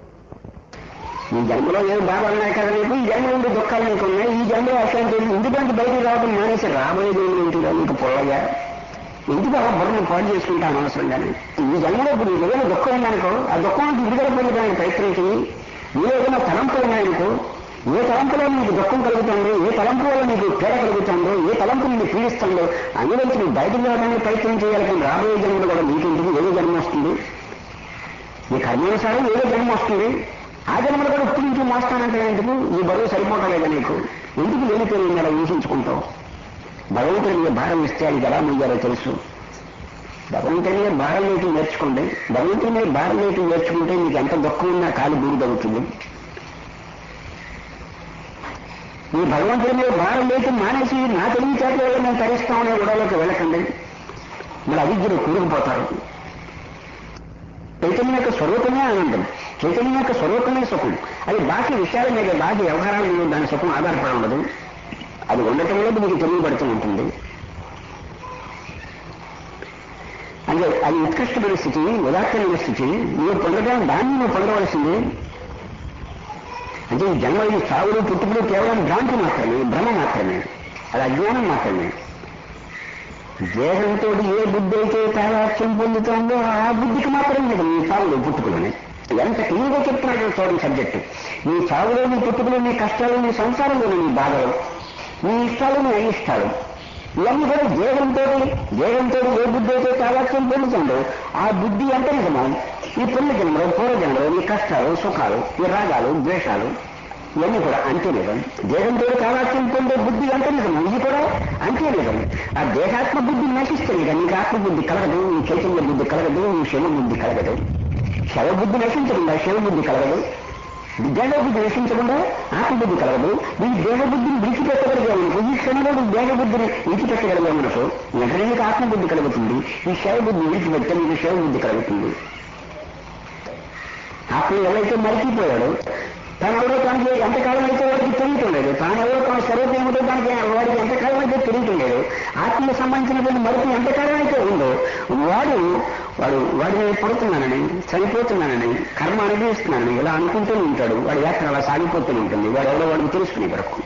ఈ జన్మలో ఏం బాధలు ఉన్నాయి కదా నీకు ఈ జన్మ నుండి దుఃఖాలు నీకు ఉన్నాయి ఈ జన్మలో అశాంతి ఉంది. ఎందుకంటే బయటికి రావడం మానేసి రాబోయే జన్మ ఏంటిగా నీకు పొల్లగా ఎందుకు అలా బుర్రను పాడు చేసుకుంటా అనవసరంగానే ఈ జన్మలో ఇప్పుడు నీకు ఏదైనా దుఃఖం ఉందనుకో ఆ దుఃఖానికి విడుదల పొందడానికి ప్రయత్నించి నీలో ఏదైనా తలంపులు ఉన్నాయనుకో ఏ తలంపులో నీకు దుఃఖం కలుగుతుందో ఏ తలంపు వల్ల నీకు పీడ కలుగుతుందో ఏ తలంపు నిన్ను పీడిస్తుందో అందులోంచి నువ్వు బయటకు రావడానికి ప్రయత్నం చేయాలి కానీ రాబోయే జన్మలో కూడా నీకెందుకు ఏదో జన్మ వస్తుంది నీ కర్మానుసారం ఏదో జన్మ వస్తుంది ఆ జన్మలో కూడా ఇప్పుడు నుంచి మోస్తానంటే ఎందుకు ఈ బరువు సరిపోవట్లేదా నీకు ఎందుకు లేనిపోయి అలా ఊహించుకుంటావు భగవంతుడి మీద భారం ఇస్తే అది ఎలా మొయ్యాలో తెలుసు భగవంతుడి మీద భారం వేయటం నేర్చుకోండి భగవంతుడి మీద భారం వేయటం నేర్చుకుంటే మీకు ఎంత దుఃఖం ఉన్నా కాలు బూడిదవుతుంది ఈ భగవంతుడి మీద భారం వేయటం మానేసి నా తెలివిచేత వల్ల మేము తరిస్తామనే గొడవలోకి వెళ్ళకండి మరి అవిద్యలు కూరుకుపోతారు చైతన్యం యొక్క స్వరూపమే ఆనందం చైతన్యం యొక్క స్వరూపమే సుఖం అది బాకీ విషయాల మీద బాకీ వ్యవహారాల మీద దాని సుఖం ఆధారపడి ఉండదు అది ఉండటంలో మీకు తెలియబడుతూ ఉంటుంది అంటే అది ఉత్కృష్టమైన స్థితి ఉదాత్తమైన స్థితి నువ్వు పొందడం దాన్ని నువ్వు పొందవలసింది అంటే ఈ జన్మ ఈ చావులు పుట్టుకులు కేవలం భ్రాంతి మాత్రమే భ్రమ మాత్రమే అది అజ్ఞానం మాత్రమే దేహంతో ఏ బుద్ధి అయితే తాదాత్యం పొందుతుందో ఆ బుద్ధికి మాత్రమే లేదు నీ చావులు పుట్టుకులని ఎంత క్లియర్గా చెప్తున్నాడు చూడండి సబ్జెక్టు నీ చావులో నీ పుట్టుకులు నీ కష్టాలు నీ సంసారంలో నీ బాధలు నీ ఇష్టాలు నీ అయిష్టాలు ఇవన్నీ కూడా దేహంతో దేహంతో ఏ బుద్ధి అయితే తాదాత్యం పొందుతుందో ఆ బుద్ధి ఎంత నిజమో ఈ పుణ్య జన్మలో పూర్వజన్మలో ఈ కష్టాలు సుఖాలు ఈ రాగాలు ద్వేషాలు ఇవన్నీ కూడా అంతే నిజం దేహంతో తాదాత్యం పొందే బుద్ధి ఎంత నిజం ఇది కూడా అంతే నిజం ఆ దేహాత్మ బుద్ధి నశిస్తుంది కానీ నీకు ఆత్మబుద్ధి కలగదు నీ చైతన్య బుద్ధి కలగదు నీ శివ బుద్ధి కలగదు శవ బుద్ధి నశించకుండా శివ బుద్ధి కలగదు దేహ బుద్ధి నశించకుండా ఆత్మబుద్ధి కలగదు నీ దేహ బుద్ధిని విడిచిపెట్టగలిగామనుకో ఈ క్షణంలో నువ్వు దేహ బుద్ధిని విడిచిపెట్టగలిగామనుకో వెంటనే నీకు ఆత్మబుద్ధి కలుగుతుంది ఈ శవ బుద్ధి విడిచిపెడితే నీకు శవ బుద్ధి కలుగుతుంది ఆత్మ ఎవరైతే మరిచిపోయాడో తాను ఎవరో తనకి ఎంతకాలం అయితే వాడికి తెలియటలేదు తాను ఎవరో తన స్వరూపం ఏమిటో దానికి వాడికి ఎంతకాలం అయితే తెలియటలేదు ఆత్మకు సంబంధించినటువంటి మరుపు ఎంతకాలం అయితే ఉందో వాడు వాడు వాడిని పడుతున్నానని చనిపోతున్నానని కర్మ అనుభవిస్తున్నానని ఇలా అనుకుంటూనే ఉంటాడు వాడి యాత్ర అలా సాగిపోతూనే ఉంటుంది వాడు ఎవరో వాడికి తెలుసుకునే వరకు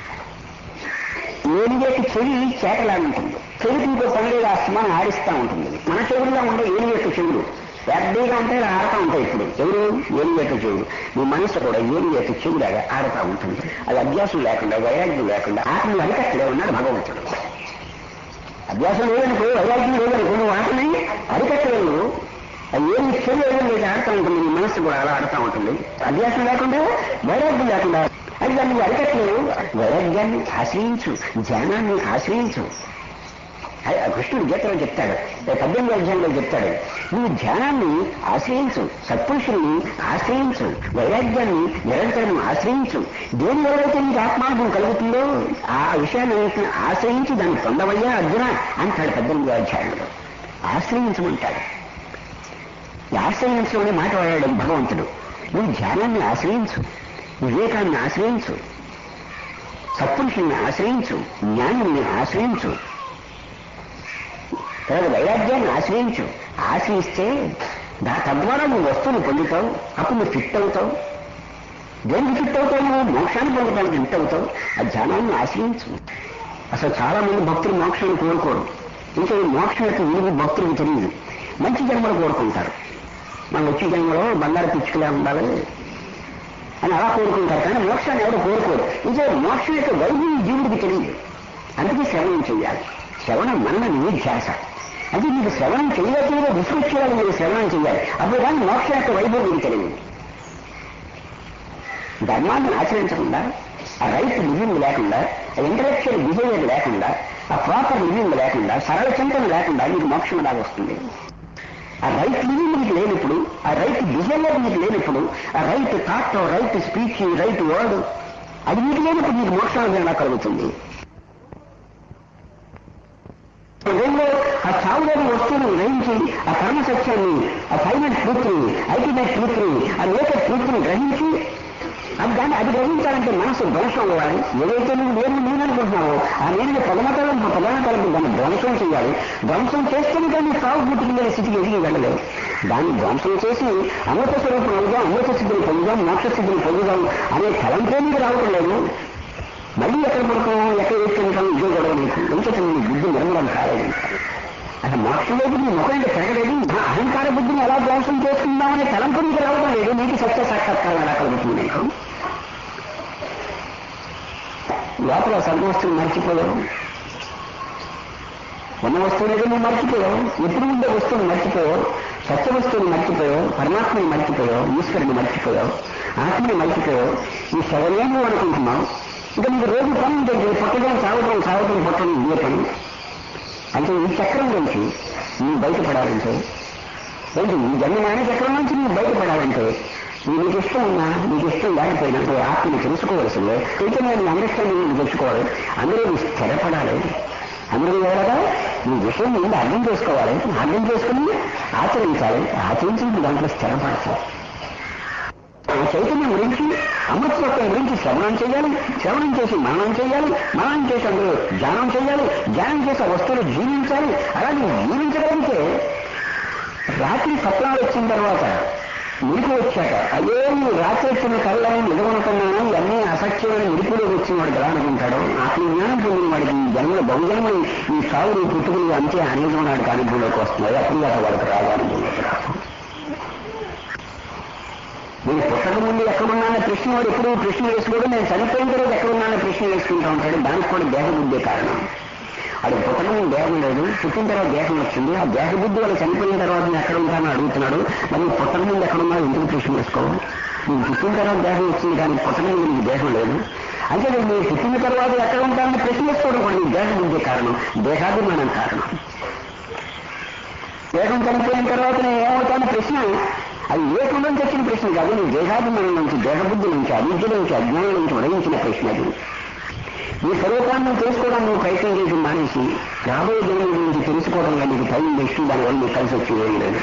ఏనుగేకి చెవి చేటలాగుంటుంది చెవికి ఇంకో పండుగ అస్తమానం ఆడిస్తూ ఉంటుంది మన చెవులుగా ఉండే ఏనుగు యొక్క చెవులు పెద్దగా ఉంటే ఇలా ఆడుతూ ఉంటాయి ఇప్పుడు ఎవరు ఏనుగు యొక్క చెవులు మీ మనసు కూడా ఏనుగు యొక్క చెవులాగా ఆడుతూ ఉంటుంది అది అభ్యాసం లేకుండా వైరాగ్యం లేకుండా ఆత్మ అరికట్టలే ఉన్నాడు భగవంతుడు అభ్యాసం లేదనుకో వైరాగ్యం లేదనుకో నువ్వు ఆటని అరికట్టలేవు అది ఏమి చెవి ఏదో లేదు ఆడుతూ ఉంటుంది నీ మనసు కూడా అలా ఆడుతూ ఉంటుంది అభ్యాసం లేకుండా వైరాగ్యం లేకుండా అది దాన్ని అరికట్టలేవు వైరాగ్యాన్ని ఆశ్రయించు ధ్యానాన్ని ఆశ్రయించు అది ఆ కృష్ణుడు గీతలో చెప్తాడు ఈ పద్దెనిమిది అధ్యాయంలో చెప్తాడు నువ్వు ధ్యానాన్ని ఆశ్రయించు సత్పురుషుల్ని ఆశ్రయించు వైరాగ్యాన్ని నిరంతరం ఆశ్రయించు దేని వల్లైతే నీకు ఆత్మానుభవం కలుగుతుందో ఆ విషయాన్ని ఆశ్రయించి దాన్ని పొందవయ్యా అర్జున అంటాడు పద్దెనిమిది అధ్యాయంలో ఆశ్రయించమంటాడు ఈ ఆశ్రయించమనే మాట వాడాడు భగవంతుడు నువ్వు ధ్యానాన్ని ఆశ్రయించు వివేకాన్ని ఆశ్రయించు సత్పురుషుల్ని ఆశ్రయించు జ్ఞానుల్ని ఆశ్రయించు తర్వాత వైరాగ్యాన్ని ఆశ్రయించు ఆశ్రయిస్తే దా తద్వారా నువ్వు వస్తువుని పొందుతావు అప్పుడు నువ్వు ఫిట్ అవుతావు దేనికి ఫిట్ అవుతావు నువ్వు మోక్షాన్ని పొందడానికి ఫిట్ అవుతావు ఆ ధ్యానాన్ని ఆశ్రయించు అసలు చాలా మంది భక్తులు మోక్షాన్ని కోరుకోరు ఇంకా ఈ మోక్షం యొక్క విలువ భక్తులకు తెలియదు మంచి జన్మలు కోరుకుంటారు మనం వచ్చే జన్మలో బంగారు పిచ్చుకలే ఉండాలి అని అలా కోరుకుంటారు కానీ మోక్షాన్ని ఎవరు కోరుకోరు ఇంకా మోక్షం యొక్క వైద్యం జీవుడికి తెలియదు అందుకే శ్రవణం చేయాలి శ్రవణం మన నిధ్యాస అంటే మీకు శ్రవణం చేయవచ్చుగా విసుకొచ్చేయాలి మీరు శ్రవణం చేయాలి అప్పుడు కానీ మోక్షం యొక్క వైభవం మీకు తెలియదు ధర్మాన్ని ఆచరించకుండా ఆ రైట్ లివింగ్ లేకుండా ఆ ఇంటలెక్చువల్ బిహేవియర్ లేకుండా ఆ ప్రాపర్ లివింగ్ లేకుండా సరళ చింతన లేకుండా మీకు మోక్షం ఎలా వస్తుంది ఆ రైట్ లివింగ్ మీకు లేనప్పుడు ఆ రైట్ బిహేవియర్ మీకు లేనప్పుడు ఆ right thought right speech right word అది మీకు లేనప్పుడు మీకు మోక్షం ఎలా కలుగుతుంది హృదయంలో ఆ చావులేని వస్తువును గ్రహించి ఆ పరమ సత్యాన్ని ఆ ఫైనల్ ట్రూత్ని అల్టిమేట్ ట్రూత్ని ఆ నేకర్ ట్రూత్ని గ్రహించి అది దాన్ని అది గ్రహించాలంటే మనసు ధ్వంసం అవ్వాలి ఏదైతే నువ్వు నేను నేను అనుకుంటున్నావో ఆ నేను పదమతలం పదమతలం దాన్ని ధ్వంసం చేయాలి ధ్వంసం చేస్తేనే కానీ సాగు పుట్టుకునే స్థితికి ఎదిగి వెళ్ళలేవు దాన్ని ధ్వంసం చేసి అమృత స్వరూపం అవుదాం అమృత స్థితిని పొందుదాం మోక్ష స్థితిని పొందుదాం అనే తలంపే మీకు రావటం లేదు మళ్ళీ ఎక్కడ పడుకోం ఎక్కడ వేసుకుంటాం ఇదే గొడవ నీకు ఇంకొక నీ బుద్ధి నిర్మలం కాలేదు అసలు మోక్షంలోకి నీ ముఖం ఇంకా పెరగలేదు నా అహంకార బుద్ధిని ఎలా ధ్వంసం చేసుకుందామనే తలంపు నీకు రావడం లేదు నీకు సత్య సాక్షాత్కారం ఎలా కలుగుతుంది నీకు లోపల సర్వ వస్తువులు మర్చిపోయావు ఉన్న వస్తువులైతే నువ్వు మర్చిపోయావు ఎప్పుడు ఉండే వస్తువులు మర్చిపోయావు సత్య వస్తువుని మర్చిపోయావు పరమాత్మని మర్చిపోయావు ఈశ్వరుని మర్చిపోయావు ఆత్మని మర్చిపోయావు ఈ శవనే నువ్వు అనుకుంటున్నావు ఇంకా నీకు రోజు పని ఉంటుంది పుట్టడం సాగటం సాగటం పుట్టడం ఇదే పని అంటే ఈ చక్రం నుంచి నువ్వు బయటపడాలంటే ఏంటి ఈ జన్మమైన చక్రం నుంచి నువ్వు బయటపడాలంటే నీకు ఇష్టం ఉన్నా నీకు ఇష్టం లేకపోయినా నువ్వు ఆత్మని తెలుసుకోవాల్సిందే చైతన్యాన్ని అండర్స్టాండింగ్ నువ్వు తెలుసుకోవాలి అందులో నువ్వు స్థిరపడాలి అందులో ఎవరగా నీ విషయం ముందు అర్థం చేసుకోవాలి అర్థం చేసుకుని ఆచరించాలి ఆచరించి దాంట్లో స్థిరపడతావు ఆ చైతన్యం గురించి అమృతత్వం గురించి శ్రవణం చేయాలి శ్రవణం చేసి మననం చేయాలి మననం చేసి అందులో ధ్యానం చేయాలి ధ్యానం చేసి ఆ వస్తువులు జీవించాలి అలాగే జీవించగలిగితే రాత్రి స్వప్నాలు వచ్చిన తర్వాత మురికి వచ్చాక అయ్యో ఈ రాత్రి వచ్చిన కళ్ళని నిలవనుకున్నాను ఇవన్నీ అసత్యమైన మురికిలోకి వచ్చిన వాడు ఎలా అనుకుంటాడు ఆత్మ జ్ఞానం పొందిన వాడికి ఈ జన్మల బహుజన్మలు ఈ సాగులు పుట్టుకులు అంతే అనేకం నాటికి అనుభవంలోకి వస్తున్నాయి అప్పుడు దాకా వాడికి రాదు అనుభవంలోకి రాదు నేను పుట్టక ముందు ఎక్కడున్నాన ప్రశ్న వాడు ఎప్పుడు ప్రశ్న వేసుకోవడం నేను చనిపోయిన తర్వాత ఎక్కడున్నాన ప్రశ్న వేసుకుంటూ ఉంటాడు దానికి కూడా దేహబుద్ధే కారణం అది పుట్టక ముందు దేహం లేదు పుట్టిన తర్వాత దేహం వచ్చింది ఆ దేహబుద్ధి వాళ్ళు చనిపోయిన తర్వాత నేను ఎక్కడ ఉంటానో అడుగుతున్నాడు మరి పుట్టక ముందు ఎక్కడున్నా ఎందుకు ప్రశ్న వేసుకోవాలి నువ్వు పుట్టిన తర్వాత దేహం వచ్చింది కానీ పుట్టక ముందు నీకు దేహం లేదు అంటే నేను మీరు పుట్టిన తర్వాత ఎక్కడ ఉంటానని ప్రశ్న వేసుకోవడం కూడా నీ దేహబుద్ధే కారణం దేహాభిమానం కారణం దేహం చనిపోయిన తర్వాత నేను ఏమవుతాను ప్రశ్న అది ఏకం నుంచి వచ్చిన ప్రశ్న కాదు నీ దేహాభిమానం నుంచి దేహబుద్ధి నుంచి అవిద్య నుంచి అజ్ఞానం నుంచి ఉదయించిన ప్రశ్న అది నీ స్వరూపాన్ని తెలుసుకోవడం నువ్వు ప్రయత్నం చేసి మానేసి రాబోయే జన్మ గురించి తెలుసుకోవడంలో నీకు టైం వేస్ట్ దానివల్ల నీకు కలిసి వచ్చి ఏం లేదు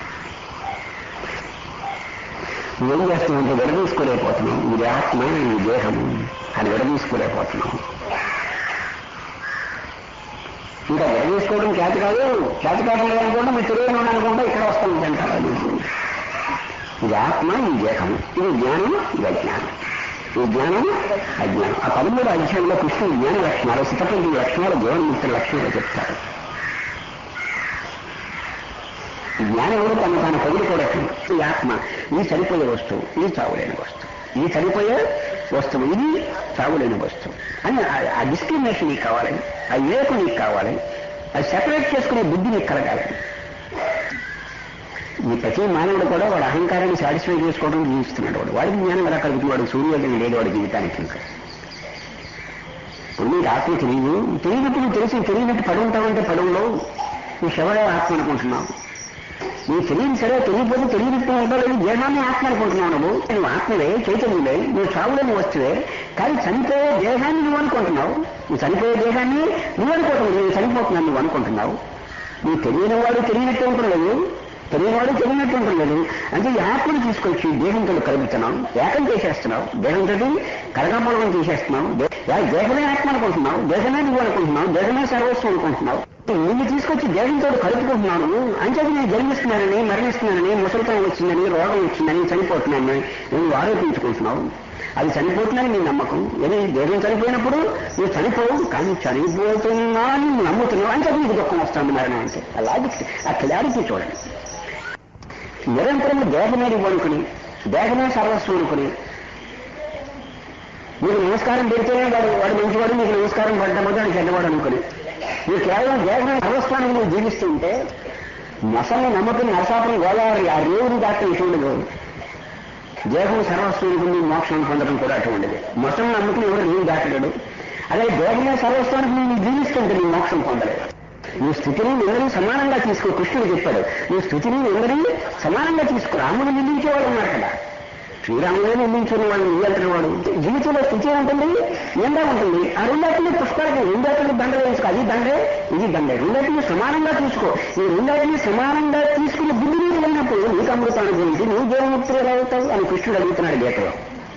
నువ్వేం చేస్తున్నావు అంటే విడదీసుకోలేకపోతున్నావు ఇది ఆత్మ ఇది దేహము అది విడదీసుకోలేకపోతున్నావు ఇంకా విడదీసుకోవడం చేత కాదు చేత కావడం అనుకుంటా మీరు తెలియని అనుకుంటా ఇక్కడ వస్తాను అంటారు అది ఇది ఆత్మ ఈ దేహం ఇది జ్ఞానం ఇది అజ్ఞానం ఈ జ్ఞానం అజ్ఞానం ఆ పదమూడు అధ్యాయంలో కృష్ణుడు జ్ఞాన లక్షణాలు సితపండి లక్షణాలు జీవన్ముక్తి లక్షణాలు చెప్తారు ఈ జ్ఞానం కూడా తను తాను పొగుడుకోవడం ఈ ఆత్మ ఇది చనిపోయే వస్తువు ఇది చావులేని వస్తువు ఇది చనిపోయే వస్తువు ఇది చావులేని వస్తువు అని ఆ- ఆ డిస్క్రిమినేషన్ నీకు కావాలి ఆ వివేకం నీకు కావాలి అది సెపరేట్ చేసుకునే బుద్ధి నీకు కలగాలి ఈ ప్రతి మానవుడు కూడా వాడు అహంకారాన్ని సాటిస్ఫై చేసుకోవడం జీవిస్తున్నాడు వాడు వాడికి జ్ఞానం ఎలా కలుగుతుంది వాడు సూర్యోదయం లేదు వాడి జీవితానికి ఇంకా ఇప్పుడు నీకు ఆత్మ తెలియదు తెలియనప్పుడు తెలిసి తెలియనట్టు పడి ఉంటావంటే పడవలో నీ శవడే ఆత్మ అనుకుంటున్నావు నీ తెలియని సరే తెలియకపోతే తెలియనట్టు ఉండలేదు దేహాన్ని ఆత్మ అనుకుంటున్నావు నువ్వు నువ్వు ఆత్మవే చైతన్యులే నువ్వు చావులేని వస్తువే కానీ చనిపోయే దేహాన్ని నువ్వు అనుకుంటున్నావు నువ్వు చనిపోయే దేహాన్ని నువ్వు అనుకోవటం నేను చనిపోతున్నాను నువ్వు అనుకుంటున్నావు నువ్వు తెలియని వాడు తెలియనట్టు ఉండలేదు తెలియనివాడు తెలియనట్టు ఉంటుంది అంటే ఈ ఆత్మను తీసుకొచ్చి దేహంతో కలుపుతున్నాం ఏకం చేసేస్తున్నావు దేహంతో కరగమూలం చేసేస్తున్నావు దే- యా- దేహమే ఆత్మ అనుకుంటున్నావు దేహమే నువ్వు అనుకుంటున్నావు దేహమే సర్వస్వం అనుకుంటున్నావు నిన్ను తీసుకొచ్చి దేహంతో కలుపుకుంటున్నాను అంచేది నేను జన్మిస్తున్నానని మరణిస్తున్నానని ముసలితనం వచ్చిందని రోగం వచ్చిందని చనిపోతున్నానని నువ్వు ఆరోపించుకుంటున్నావు అది చనిపోతుందని నీ నమ్మకం ఏది దేహం చనిపోయినప్పుడు నువ్వు చనిపోవు కానీ చనిపోతున్నా అని నువ్వు నమ్ముతున్నావు అంటే నీకు దుఃఖం వస్తుంది మరణం అంటే ఆ లాజిక్ ఆ క్లారిటీ చూడండి నిరంతరం దేహమే నువ్వు అనుకుని దేహమే సర్వస్వం అనుకుని మీకు నమస్కారం పెడితేనే వాడు వాడు మంచివాడు మీకు నమస్కారం పడ్డమని వాడు చెడ్డవాడు అనుకుని నువ్వు కేవలం దేహమే సర్వస్వానికి నువ్వు జీవిస్తుంటే మొసల్ని నమ్మకం నరసాపురం గోదావరి ఆ రేవుని దాటి ఇటువంటిది దేహం సర్వస్వానికి నీ మోక్షం పొందడం కూడా అటువంటిది మొత్తం నమ్ముకుని ఎవరు నీవు దాటలేడు అదే దేహమే సర్వస్వానికి నువ్వు జీవిస్తుంటే నీ మోక్షం పొందలేదు నువ్వు స్థితిని అందరూ సమానంగా తీసుకో కృష్ణుడు చెప్పాడు నువ్వు స్థితిని అందరూ సమానంగా తీసుకో రాముడు నిందించేవాడు ఉన్నారు కదా శ్రీరాముడే నిందించిన వాడు నియంత్రణ వాడు జీవితంలో స్థితి ఉంటుంది నిండా ఉంటుంది ఆ రెండాటిని పుష్పాలకి రెండాటిని దండ వేసుకో అది దండే ఇది దండే రెండాటిని సమానంగా తీసుకో ఈ రెండాటిని సమానంగా తీసుకుని బుద్ధి నీరు వెళ్ళినప్పుడు నీకు అమృతాన్ని గురించి నువ్వు జీవముక్తులు ఎలా అవుతావు అని కృష్ణుడు అడుగుతున్నాడు గీతలో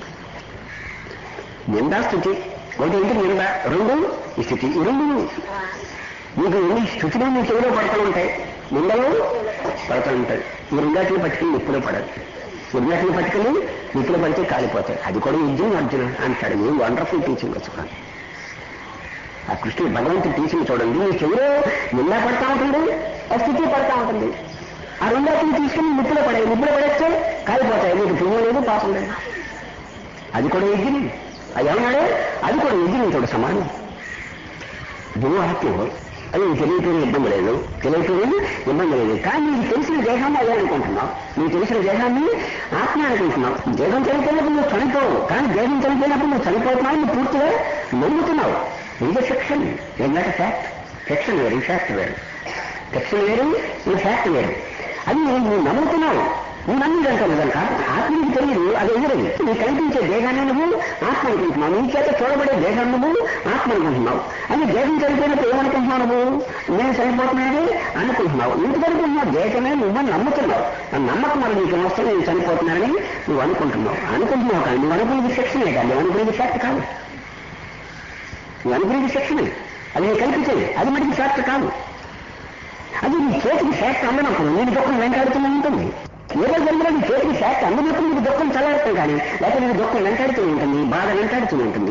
నిందా స్థితి ఒకటి ఏంటి నింద రెండు ఈ స్థితి ఈ రెండు నీకు ఎన్ని స్థితిలో నీ చెవిలో పడుతూ ఉంటాయి నిందలో పడుతూ ఉంటాయి ఈ రెండాటిని పట్టుకుని నిప్పులో పడదు ఈ రెండాటిని పట్టుకుని నిప్పులో పడితే కాలిపోతాయి అది కూడా యుద్ధం అర్జున అంటాడు ఏ వండర్ఫుల్ టీచింగ్ వచ్చుకోండి ఆ కృష్ణుడు భగవంతుడి టీచింగ్ చూడండి నీ చెవిలో నిందా పడతా ఉంటుంది ఆ స్థితి పడతా ఉంటుంది ఆ రెండాటిని తీసుకుని నిప్పులో పడాయి నిప్పులో పడేస్తే కాలిపోతాయి నీకు పుణ్యం లేదు పాపం లేదు అది కూడా యజ్ఞం అది ఏమన్నాడు అది కూడా యజ్ఞం చూడు సమానం నువ్వు ఆత్మ అది నీకు తెలియటం ఇబ్బంది లేదు తెలియటం ఇబ్బంది లేదు కానీ నీకు తెలిసిన దేహాన్ని అదే అనుకుంటున్నావు నీకు తెలిసిన దేహాన్ని ఆత్మ అనుకుంటున్నావు దేహం చనిపోయినప్పుడు నువ్వు చనిపోవు కానీ దేహం చనిపోయినప్పుడు నువ్వు చనిపోతున్నావు నువ్వు పూర్తిగా నమ్ముతున్నావు ఇది ఫిక్షన్ ఏంటంటే ఫ్యాక్ట్ ఫిక్షన్ వేరు ఫ్యాక్ట్ వేరు ఫిక్షన్ వేరు ఈ ఫ్యాక్ట్ వేరు అది నువ్వు నమ్ముతున్నావు నువ్వు నమ్మిదంతా నిజం కాదు ఆత్మ నీకు తెలియదు అది ఎదురది నీకు కనిపించే దేహాన్ని నువ్వు ఆత్మ అనుకుంటున్నావు నీ చేత చూడబడే దేహాన్ని నువ్వు ఆత్మ అనుకుంటున్నావు అది దేహం చనిపోయినప్పుడు ఏమనుకుంటున్నావు నువ్వు నేను చనిపోతున్నానని అనుకుంటున్నావు ఎందుకు అనుకుంటున్నావు దేహమే నువ్వు నమ్ముతున్నావు ఆ నమ్మకం మరి నీకు వస్తే నేను చనిపోతున్నానని నువ్వు అనుకుంటున్నావు అనుకుంటున్నావు కానీ నువ్వు అనుకునేది శిక్షణే కాదు నువ్వు అనుకునేది ఫ్యాక్ట్ కాదు నువ్వు అనుకునేది శిక్షణే అది నీకు కనిపించేది అది మటుకు ఫ్యాక్ట్ కాదు అది నీ చేతికి ఫ్యాక్ట్ అందనప్పుడు నేను దుఃఖం వెంటాడుతూనే ఉంటుంది ఏదో జరిగినా నీ చేతికి ఫ్యాక్ట్ అందినప్పుడు నీకు దుఃఖం చల్లారుతాం కానీ లేకపోతే నీకు దుఃఖం వెంటాడుతూ ఉంటుంది బాధ వెంటాడుతూ ఉంటుంది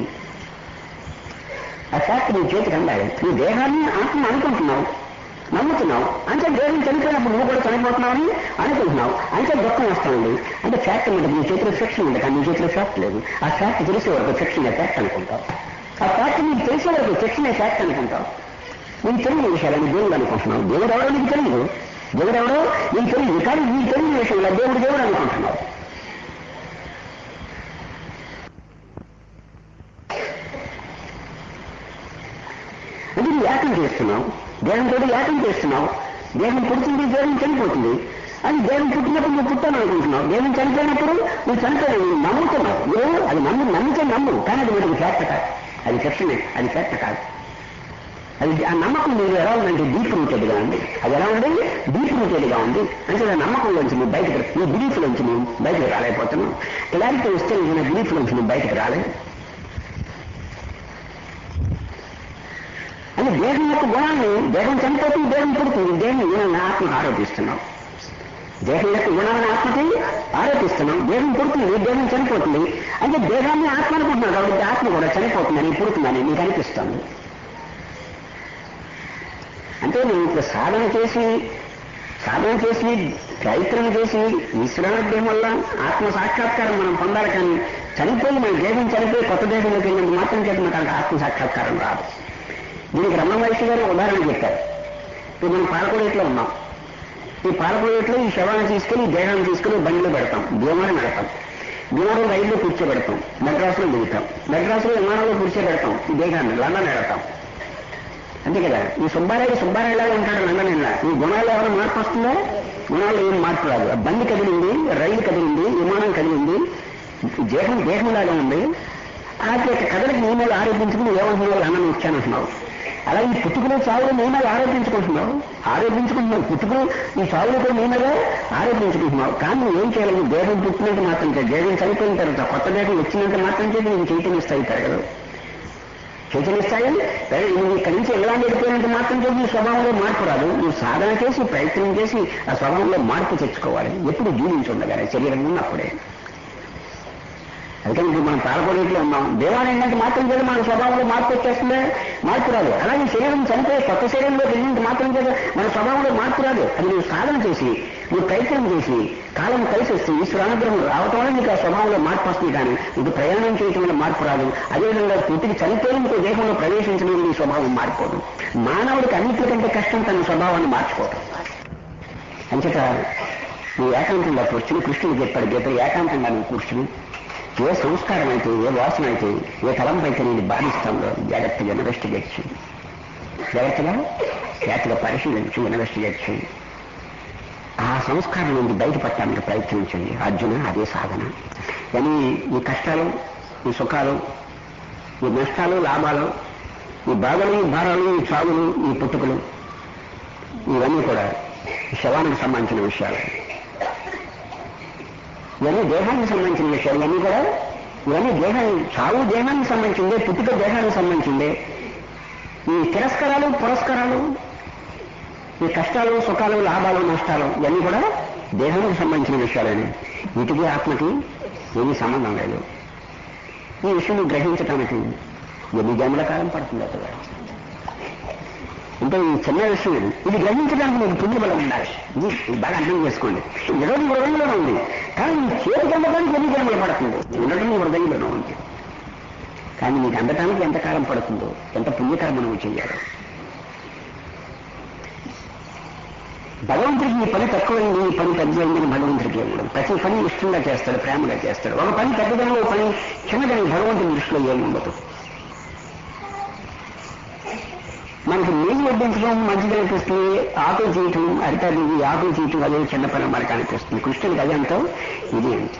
ఆ ఫ్యాక్ట్ నీ చేతికి అందాలి నీ దేహాన్ని ఆత్మ అనుకుంటున్నావు నమ్ముతున్నావు అంటే దేహం చనిపోయినప్పుడు నువ్వు కూడా చనిపోతున్నావని అనుకుంటున్నావు అంటే దుఃఖం వస్తుంది అంటే ఫ్యాక్ట్ ఉంటుంది నీ చేతిలో శిక్షణ ఉంది కానీ నీ చేతిలో ఫ్యాక్ట్ లేదు ఆ ఫ్యాక్ట్ తెలిసే వరకు శిక్షణ ఫ్యాక్ట్ అనుకుంటావు ఆ ఫ్యాక్ట్ నీకు తెలిసే వరకు శిక్షణ ఫ్యాక్ట్ అనుకుంటావు నీకు తెలియని విషయాలని దేవుడు అనుకుంటున్నావు దేవుడు ఎవరో నీకు తెలియదు దేవుడు ఎవరో నీకు తెలియదు కానీ నీకు తెలియని విషయంలో దేవుడు దేవుడు అనుకుంటున్నావు అంటే నువ్వు ఏకం చేస్తున్నావు దేహంతో ఏకం చేస్తున్నావు దేహం పుడుతుంది దేహం చనిపోతుంది అది దేహం పుట్టినప్పుడు నువ్వు పుట్టాను అనుకుంటున్నావు దేహం చనిపోయినప్పుడు నువ్వు చనిపోయావు నువ్వు నమ్ముతున్నావు నువ్వు అది నమ్ము నమ్మితే నమ్ము కానీ అది మనకి ఫ్యాక్ట్ కాదు అది కష్టమే అది ఫ్యాక్ట్ కాదు అది ఆ నమ్మకం మీరు ఎలా ఉందంటే డీప్ రూటెడ్ గా ఉంది అది ఎలా ఉంది డీప్ రూటెడ్ గా ఉంది అంటే ఆ నమ్మకంలోంచి నువ్వు బయటకు నీ బిలీఫ్ నుంచి నువ్వు బయటకు రాలేకపోతున్నావు క్లారిటీ వస్తే నువ్వు నా బిలీఫ్ నుంచి నువ్వు బయటకు రాలేదు అని దేహం యొక్క గుణాన్ని దేహం చనిపోతుంది దేహం పుడుతుంది దేహం గుణాన్ని ఆత్మకు ఆరోపిస్తున్నావు దేహం యొక్క గుణాలను ఆత్మకి ఆరోపిస్తున్నాం దేహం పుడుతుంది దేహం చనిపోతుంది అంటే దేహాన్ని ఆత్మ అనుకుంటున్నావు కాబట్టి ఆత్మ కూడా చనిపోతుందని పుడుతుందని నీకు అనిపిస్తుంది అంటే నువ్వు ఇప్పుడు సాధన చేసి సాధన చేసి ప్రయత్నం చేసి ఈశ్వరానుగ్రహం వల్ల ఆత్మ సాక్షాత్కారం మనం పొందాలి కానీ చనిపోయి మన దేహం చనిపోయి కొత్త దేశంలోకి వెళ్ళినందుకు మాత్రం చేత మనకు ఆత్మ సాక్షాత్కారం రాదు దీనికి రమణ మహర్షి గారు ఉదాహరణ చెప్పారు ఇప్పుడు మనం పాలకోడేట్లో ఉన్నాం ఈ పాలకోడేట్లో ఈ శవాన్ని తీసుకెళ్లి ఈ దేహాన్ని తీసుకెళ్లి బండిలో పెడతాం భీమారం పెడతాం భీమారం రైల్లో కూర్చోబెడతాం మెడ్రాస్లో దిగుతాం మెడ్రాస్లో విమానంలో కూర్చోబెడతాం ఈ దేహాన్ని లండన్ పెడతాం అంతే కదా ఈ సుబ్బారాయుడు సుబ్బారాయుడులాగా ఉంటాడు లండన్ ఇలా ఈ గుణాలు ఏమైనా మార్పు వస్తుందా గుణాలు ఏం మార్పు రాదు ఆ బండి కదిలింది రైలు కదిలింది విమానం కదిలింది దేహం దేహంలాగా ఉంది ఆ యొక్క కథలకు నీ మీద ఆరోపించుకుని ఏమంటున్నావు అన్నం ఇచ్చానంటున్నావు అలా ఈ పుట్టుకులు చావులు నీ మీద ఆరోపించుకుంటున్నావు ఆరోపించుకుంటున్నావు పుట్టుకులు ఈ చావులు కూడా నీ మీద ఆరోపించుకుంటున్నావు కానీ నువ్వు ఏం చేయాలి నువ్వు దేహం పుట్టినంత మాత్రం చేయాలి దేహం చనిపోయిన తర్వాత కొత్త దేహం వచ్చినంత మాత్రం చేసి నేను చైతన్యస్థాయి కదా చైతన్యస్థాయి నువ్వు ఇక్కడి నుంచి ఎలాంటి వెళ్ళిపోయినంత మాత్రం చేసి నీ స్వభావంలో మార్పు రాదు నువ్వు సాధన చేసి ప్రయత్నం చేసి ఆ స్వభావంలో మార్పు తెచ్చుకోవాలి ఎప్పుడు జీవించుండగానే శరీరం ఉన్నప్పుడే అందుకని ఇప్పుడు మనం పాల్గొనేట్లో ఉన్నాం దేవాలయం ఏంటంటే మాత్రం చేసి మన స్వభావంలో మార్పు వచ్చేస్తుందే మార్పు రాదు అలాగే శరీరం చనిపోయి కొత్త శరీరంలో వెళ్ళినంత మాత్రం చేసి మన స్వభావంలో మార్పు రాదు అది నువ్వు సాధన చేసి నువ్వు ప్రయత్నం చేసి కాలం కలిసి వస్తే ఈశ్వర అనుగ్రహం రావటం వల్ల నీకు ఆ స్వభావంలో మార్పు వస్తుంది కానీ ఇది ప్రయాణం చేయటం వల్ల మార్పు రాదు అదేవిధంగా పుట్టికి చనిపోయి ఇంకో దేహంలో ప్రవేశించడం నీ స్వభావం మారిపోదు మానవుడికి అన్నిటికంటే కష్టం తన స్వభావాన్ని మార్చుకోవటం అంచేత నువ్వు ఏకాంతంగా కూర్చుని కృష్ణుడు చెప్పాడు గీత ఏకాంతంగా నువ్వు కూర్చుని ఏ సంస్కారం అయితే ఏ వాసన అయితే ఏ తలంపు అయితే నేను బాధిస్తాంలో జాగ్రత్తగా ఇన్వెస్టిగేట్ చేయి జాగ్రత్తగా జాగ్రత్తగా పరిశీలించు ఇన్వెస్టిగేట్ చేయి ఆ సంస్కారం నుండి బయటపడటానికి ప్రయత్నం చేయి అర్జున అదే సాధన కానీ ఈ కష్టాలు ఈ సుఖాలు ఈ నష్టాలు లాభాలు ఈ బాధలు ఈ భారాలు ఈ చావులు ఈ పుట్టుకలు ఇవన్నీ కూడా శవానికి సంబంధించిన విషయాలు ఇవన్నీ దేహానికి సంబంధించిన విషయాలు ఇవన్నీ కూడా ఇవన్నీ దేహాన్ని చావు దేహానికి సంబంధించిందే పుట్టుక దేహానికి సంబంధించిందే ఈ తిరస్కారాలు పురస్కారాలు ఈ కష్టాలు సుఖాలు లాభాలు నష్టాలు ఇవన్నీ కూడా దేహానికి సంబంధించిన విషయాలని వీటికి ఆత్మకి ఏమీ సంబంధం లేదు ఈ విషయం గ్రహించడానికి ఎన్ని జన్మల కాలం పడుతుంది అతగా అంటే ఈ చిన్న విషయం ఇది ఇది గ్రహించడానికి మీకు పుణ్యబలం ఉండాలి ఇది ఇది బాగా అర్థం చేసుకోండి ఇరవై హృదయంలోనే ఉంది కానీ మీ చేతికి అందడానికి ఎన్ని జన్మలు పడుతుంది ఉండటం మీ హృదయంలోనే ఉంది కానీ మీకు అందటానికి ఎంత కాలం పడుతుందో ఎంత పుణ్యకర్మ నువ్వు చెయ్యాలి భగవంతుడికి ఈ పని తక్కువైంది ఈ పని పెద్దదైందని భగవంతుడికి ఇవ్వడం ప్రతి పని ఇష్టంగా చేస్తాడు ప్రేమగా చేస్తాడు ఒక పని పెద్దదని ఒక పని చిన్నదని భగవంతుడి దృష్టిలో ఏమి ఉండదు మనకి నీళ్ళు వడ్డించడం మంచిగా అనిపిస్తుంది ఆకులు చేయటం అరిటాలు ఇవి ఆకులు చేయటం అదే చిన్న పని మనకు అనిపిస్తుంది కృష్ణుడికి అది అంతా ఇది అంతే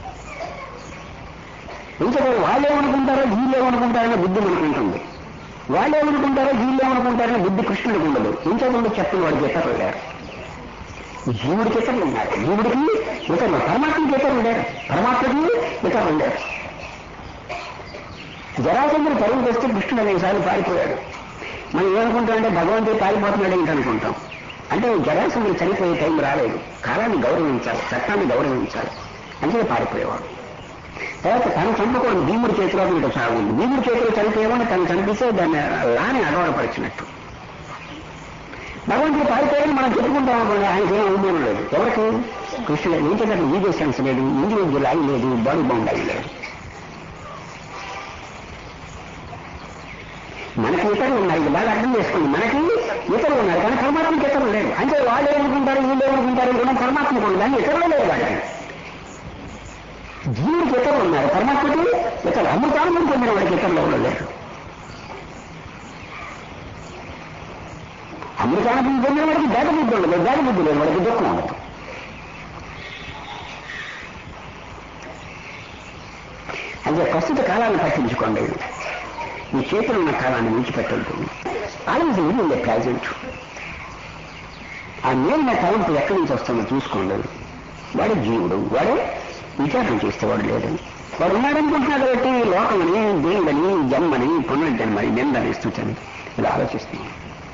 ఇంకా వాళ్ళు ఏమనుకుంటారో వీళ్ళు ఏమనుకుంటారనే బుద్ధి మనకు ఉంటుంది వాళ్ళు ఏమనుకుంటారో వీళ్ళు ఏమనుకుంటారనే బుద్ధి కృష్ణుడికి ఉండదు ఇంకా ముందు చెప్పిన వాడికి ఇతరులు లేరు జీవుడికి ఇతరులు ఉన్నారు జీవుడికి ఇతరులు పరమాత్మకి ఇతరులు లేరు పరమాత్మకి ఇతరులు లేరు జరాసంధుడు పరువు వస్తే కృష్ణుడు అనేసార్లు పారిపోయాడు మనం ఏమనుకుంటామంటే భగవంతుడు పారిపోతున్నాడు ఏంటి అనుకుంటాం అంటే జరాసంధుడు చనిపోయే టైం రాలేదు కాలాన్ని గౌరవించాలి చట్టాన్ని గౌరవించాలి అంటే పారిపోయేవాడు తర్వాత తను చంపకూడదు భీముడి చేతిలో వీడు సాగుంది భీముడి చేతిలో చనిపోయేవాడిని తను చనిపిస్తే దాన్ని లాని అగౌరవపరిచినట్టు భగవంతుడు పారిపోయాడని మనం చెప్పుకుంటాం అనుకోండి ఆయనకి ఏం అవమానం లేదు ఎవరికి కృష్ణుడు ఏం చేద్దాం ఈగో సెన్స్ లేదు ఇండివిజువల్ అయి లేదు బాడీ బౌండ్ అయి లేదు మనకి ఇతరులు ఉన్నారు ఇది బాగా అర్థం చేసుకోండి మనకి ఇతరులు ఉన్నారు కానీ పరమాత్మకి ఇతరులు లేదు అంటే వాళ్ళు ఏమనుకుంటారు వీళ్ళు ఏమనుకుంటారు కూడా పరమాత్మకు ఉంది కానీ ఇతరులు లేదు వాళ్ళకి జీవుడికి ఇతరులు ఉన్నారు పరమాత్మకి ఇతరులు అమృతానందం పొందిన వాడికి ఇతరులు ఎవరు లేరు అమృతానందం పొందిన వాడికి భేద బుద్ధి ఉండదు భేద బుద్ధి లేదు వాడికి దుఃఖం ఉండదు అంటే ప్రస్తుత కాలాన్ని పట్టించుకోండి మీ చేతులు ఉన్న కాలాన్ని విడిచిపెట్టద్దు ఆలోచన ఉంది ప్రజెంట్ ఆ నేరున్న తలంపు ఎక్కడి నుంచి వస్తుందో చూసుకోండి వాడే జీవుడు వాడే విచారణ చేస్తే వాడు లేడు వాడు ఉన్నాడనుకుంటున్నాడు కాబట్టి లోకమని దేవుడని జన్మని పునర్జన్మని నిందని స్థుచని ఇలా ఆలోచిస్తున్నాను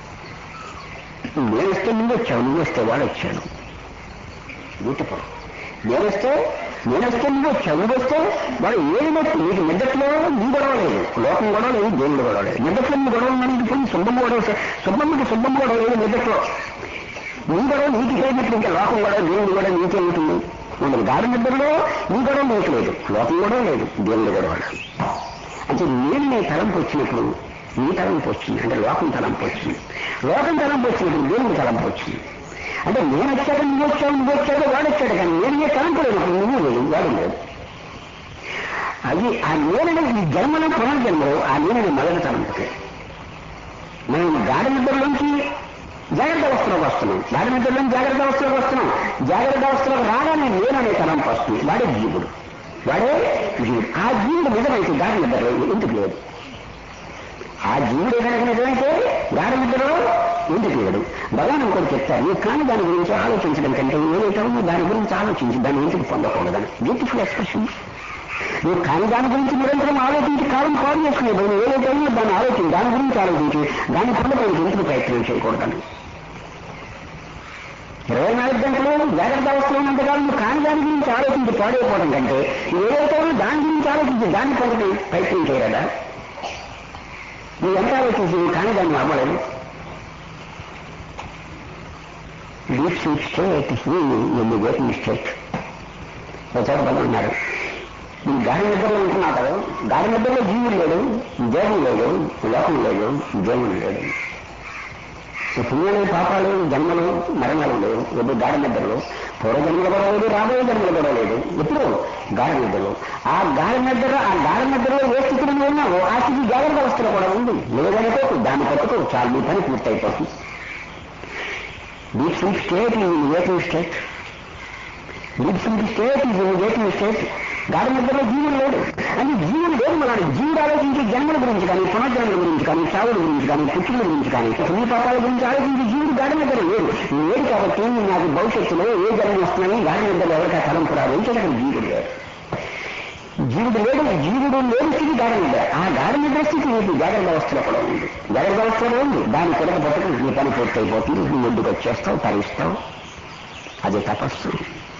నేను వస్తే నువ్వు వచ్చావు నువ్వు వస్తే వాడు వచ్చాడు బ్యూటిఫుల్ నేను వస్తే నేను వస్తే నువ్వు వచ్చావు నువ్వు వస్తే వాడు ఏమినట్టు నీకు నిద్దట్లో నీ గొడవ లేదు లోకం గొడవ లేదు దేవుడు గొడవ లేదు నిద్దట్లో నీ గొడవ ఉన్నది పోయి సుబ్బమ్మ గొడవ సుబ్బమ్మకి సుబ్బమ్మ గొడవ లేదు నిద్దట్లో నీ గొడవ నీకు చేయనట్లు ఇంకా లోకం గొడవ దేవుడు గొడవ నీకే ఉంటుంది మనకి గాడి నిద్రలో నీ గొడవ నీకు లేదు లోకం గొడవ లేదు దేవుడు గొడవ లేదు అంటే నేను నీ తలంపు వచ్చినప్పుడు నీ తలంపు వచ్చింది అంటే లోకం తలంపు వచ్చింది లోకం తలంపు వచ్చినప్పుడు దేవుడి తలంపు వచ్చింది అంటే నేను వచ్చాక నువ్వు వచ్చావు నువ్వు వచ్చాక వాడు వచ్చాడు కానీ నేను ఏ తలంపు లేదు నువ్వు లేదు వాడు లేదు అది ఆ నేననే ఈ జన్మలో పునర్జన్మలో ఆ నేననే మొదటి తలంపుకి మనం గాడి నిద్రలోంచి జాగ్రత్త అవస్థలోకి వస్తున్నాం గాడి నిద్రలోంచి జాగ్రత్త అవస్థలోకి వస్తున్నాం జాగ్రత్త అవస్థలోకి రాగానే నేననే తలంపు వస్తుంది వాడే జీవుడు వాడే జీవుడు ఆ జీవుడు నిజమైతే గాఢ నిద్రలో ఎందుకు లేదు ఆ జీవుడు కనుక నిజమైతే గాఢ నిద్రలో ఎందుకు లేడు భగవాన్ ఇంకోటి చెప్తారు నువ్వు కానీ దాని గురించి ఆలోచించడం కంటే ఏదైతే ఉందో దాని గురించి ఆలోచించి దాన్ని ఎందుకు పొందకూడదని బ్యూటిఫుల్ ఎక్స్ప్రెషన్ నువ్వు కాని దాని గురించి నిరంతరం ఆలోచించి కాలం పాడు చేసుకునే బదులు ఏదైతే ఉందో దాన్ని ఆలోచించి దాని గురించి ఆలోచించి దాన్ని పొందడానికి ఎందుకు ప్రయత్నం చేయకూడదని ఇరవై నాలుగు గంటలు జాగ్రత్త అవస్థలో ఉన్నంతకాలం నువ్వు కాని దాని గురించి ఆలోచించి పాడైపోవడం కంటే ఏదైతే ఉందో దాని గురించి ఆలోచించి దాన్ని పొందడం ప్రయత్నం చేయగలదా నువ్వు ఎంత ఆలోచించి కానీ దాన్ని అవ్వలేదు డీప్ స్లీప్ స్టేట్ ఎన్ని వేటింగ్ స్టేట్ ఒక చోట పని ఉన్నారు ఈ గాఢ నిద్రలో ఉంటున్నావు కదా గాఢ నిద్రలో జీవుడు లేడు దేహం లేదు లోకం లేదు దేవుడు లేడు ఈ పుణ్యాలు పాపాలు జన్మలు మరణాలు లేవు ఎప్పుడు గాఢ నిద్రలో పూర్వజన్మలు కూడా లేదు రాబోయే జన్మలు కూడా లేదు ఎప్పుడు గాఢ నిద్రలో ఆ గాఢ నిద్ర ఆ గాఢ నిద్రలో ఏ స్థితిలో నువ్వు ఉన్నావో ఆ స్థితి జాగ్రత్త అవస్థలో కూడా ఉంది లేదనుకోకు దాన్ని పట్టుకో చాలు నీ పని పూర్తయిపోతుంది deep sleep state is waiting state deep sleep state is waiting state గాఢ నిద్రలో జీవుడు లేడు అంటే జీవుడు లేదు మన జీవుడు ఆలోచించే జన్మల గురించి కానీ పునర్జన్మల గురించి కానీ చావుల గురించి కానీ పుట్టుల గురించి కానీ పుణ్య పాపాల గురించి ఆలోచించే జీవుడు గాఢ నిద్ర లేడు లేడు కాబట్టి నాకు భవిష్యత్తులో ఏ జన్మ వస్తున్నాయి గాఢ నిద్రలో ఎవరికా తలంపు రాదు అంటే అక్కడ జీవుడు లేడు జీవుడు లేడు జీవుడు లేని స్థితి గాఢ నిద్ర ఆ గాఢ నిద్ర స్థితి నీకు జాగ్రత్త అవస్థలో కూడా ఉంది జాగ్రత్త అవస్థలో ఉంది దాని కొరకు పట్టుకుని నీ పని పూర్తయిపోతుంది నువ్వు ఒడ్డుకు వచ్చేస్తావు తరిస్తావు అదే తపస్సు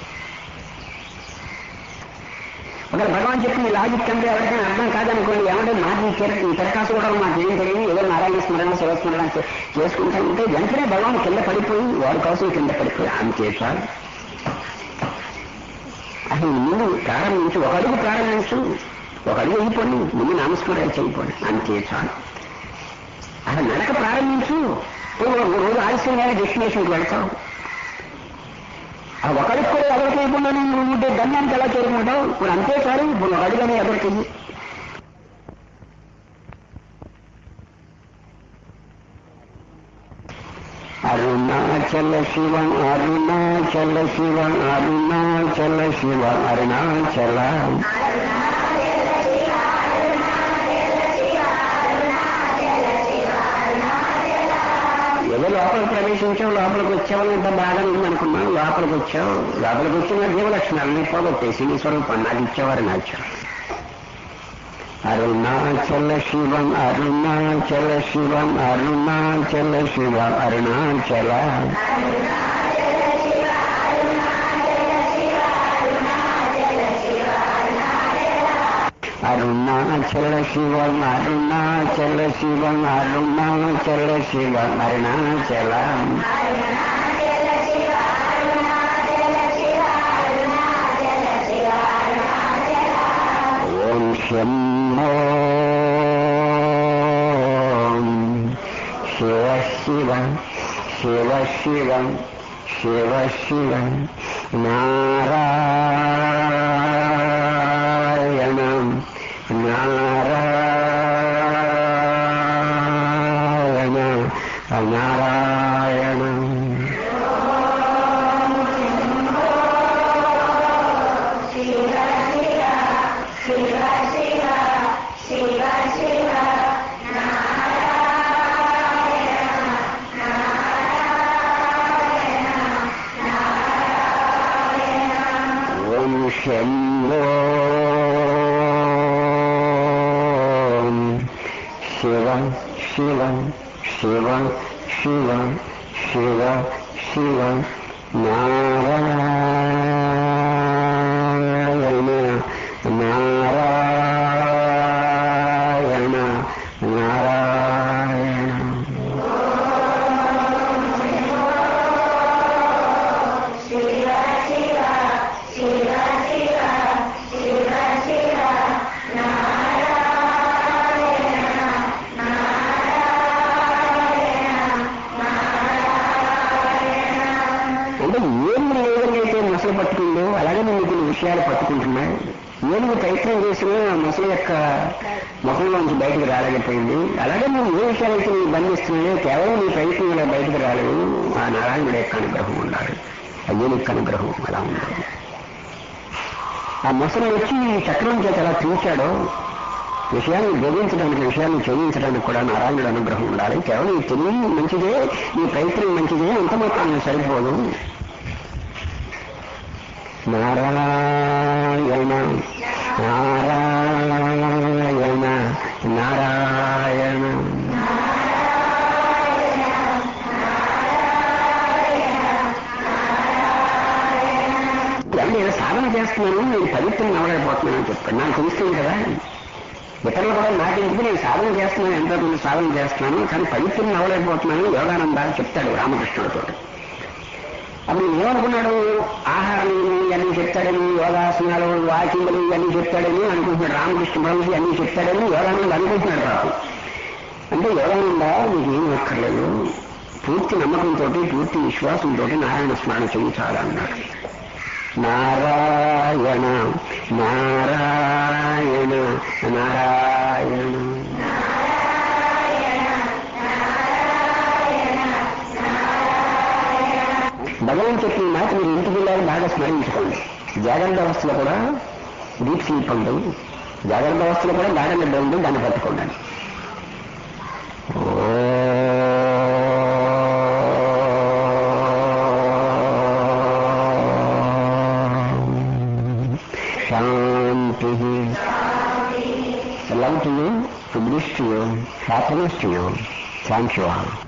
ఒకవేళ భగవాన్ చెప్పిన లాజిక్ అంటే ఎవరికైనా అర్థం కాదనుకోండి ఏమంటే మాకు ఈ చిర ఈ తిరకాసు కూడా మాకు ఏం తెలియదు ఏదో నారాయణ స్మరణ శివస్మరణ చే- చేసుకుంటా ఉంటే వెంటనే భగవాన్ కింద పడిపోయి వాడి కోసం కింద పడిపోయి అంతే చాలు అసలు ముందు ప్రారంభించు ఒక అడుగు ప్రారంభించు ఒక అడుగు అయిపోండి ముందు నామస్మరణ చేయపోండి అంతే చాలు అసలు నడక ప్రారంభించు నువ్వు ఒక రోజు ఆలస్యంగా డెస్టినేషన్కి వెళ్తావు ఆ ఒకడికి కూడా ఎవరికి చేయకుండా నువ్వు ఉంటే గమ్యానికి ఎలా చేరుకుంటావు ఇప్పుడు అంతే చాలు ఇప్పుడు ఒక అడుగుని ఎవరికి అరుణాచల శివ అరుణాచల శివ అరుణాచల శివ అరుణాచల ఏదో లోపలికి ప్రవేశించావు లోపలికి వచ్చావు ఎంత బాగా ఉందనుకున్నావు లోపలికి వచ్చావు లోపలికి వచ్చిన జీవలక్షణాలని పోగొట్టేసి నీ స్వరూపాన్ని నాకు ఇచ్చేవారు నాచారు అరుణాచల శివం అరుణాచల శివం అరుణాచల శివ అరుణాచల అరుణాచల శివం అరుణాచల శివం అరుణాచల శివ అరుణాచల ఓం శంభో శివ శివ శివ శివ శివ శివ నారాయణ నారాయణ నారాయణ ఓం శంభో శివ శివ శివ శివ శివ శివ నారాయణ నారాయణ నారాయణ అంటే ఏమి లేదనైతే మొసలు పట్టుకుందో అలాగే నేను కొన్ని విషయాలు పట్టుకుంటున్నాయి ఏనుగు ప్రయత్నం చేసినా ఆ మొసలు యొక్క ముఖంలోంచి బయటకు రాలేకపోయింది అలాగే నువ్వు ఏ విషయాలైతే నీ బంధిస్తున్నాయో కేవలం నీ ప్రయత్నం ఇలా బయటకు రాలేదు ఆ నారాయణుడి యొక్క అనుగ్రహం ఉండాలి ఆ ఏనుగు అనుగ్రహం అలా ఉండాలి ఆ ముసలి వచ్చి ఈ చక్రం చేత ఎలా చూశాడో విషయాన్ని గ్రహించడానికి విషయాన్ని చేయించడానికి కూడా నారాయణుడు అనుగ్రహం ఉండాలి కేవలం ఈ తెలివి మంచిదే ఈ ప్రయత్నం మంచిదే అంత మాత్రం సరిపోదు నారాయణ నారాయణ నారాయణ అంటే నేను సాధన చేస్తున్నాను నేను పవిత్రం అవ్వలేకపోతున్నాను అని చెప్పాను నాకు తెలుస్తుంది కదా ఇతరులు కూడా నాకెందుకు నేను సాధన చేస్తున్నాను ఎంతో కొంత సాధన చేస్తున్నాను కానీ పవిత్రం అవ్వలేకపోతున్నాను యోగానంద అని చెప్తాడు రామకృష్ణుడితో అప్పుడు ఏమనుకున్నాడు ఆహారం ఇవన్నీ చెప్తాడని యోగాసనాలు వాకింగ్లు ఇవన్నీ చెప్తాడని అనుకుంటున్నాడు రామకృష్ణ బ్రహ్మజీ అన్ని చెప్తాడని యోగానంద అనుకుంటున్నాడు పాపం అంటే యోగానంద నీకు ఏం అక్కర్లేదు పూర్తి నమ్మకంతో పూర్తి విశ్వాసంతో నారాయణ స్మరణ చేయించాలి అన్నాడు నారాయణ నారాయణ నారాయణ భగవాన్ చెప్పిన మాట మీరు ఇంటికి వెళ్ళాలి బాగా స్మరించుకోండి జాగ్రత్త అవస్థలో కూడా డీప్ స్లీప్ ఉంది జాగ్రత్త అవస్థలో కూడా గాఢ నిద్ర ఉంది దాన్ని పట్టుకోండి శాంతి love to you to bliss to you happiness to you thank you all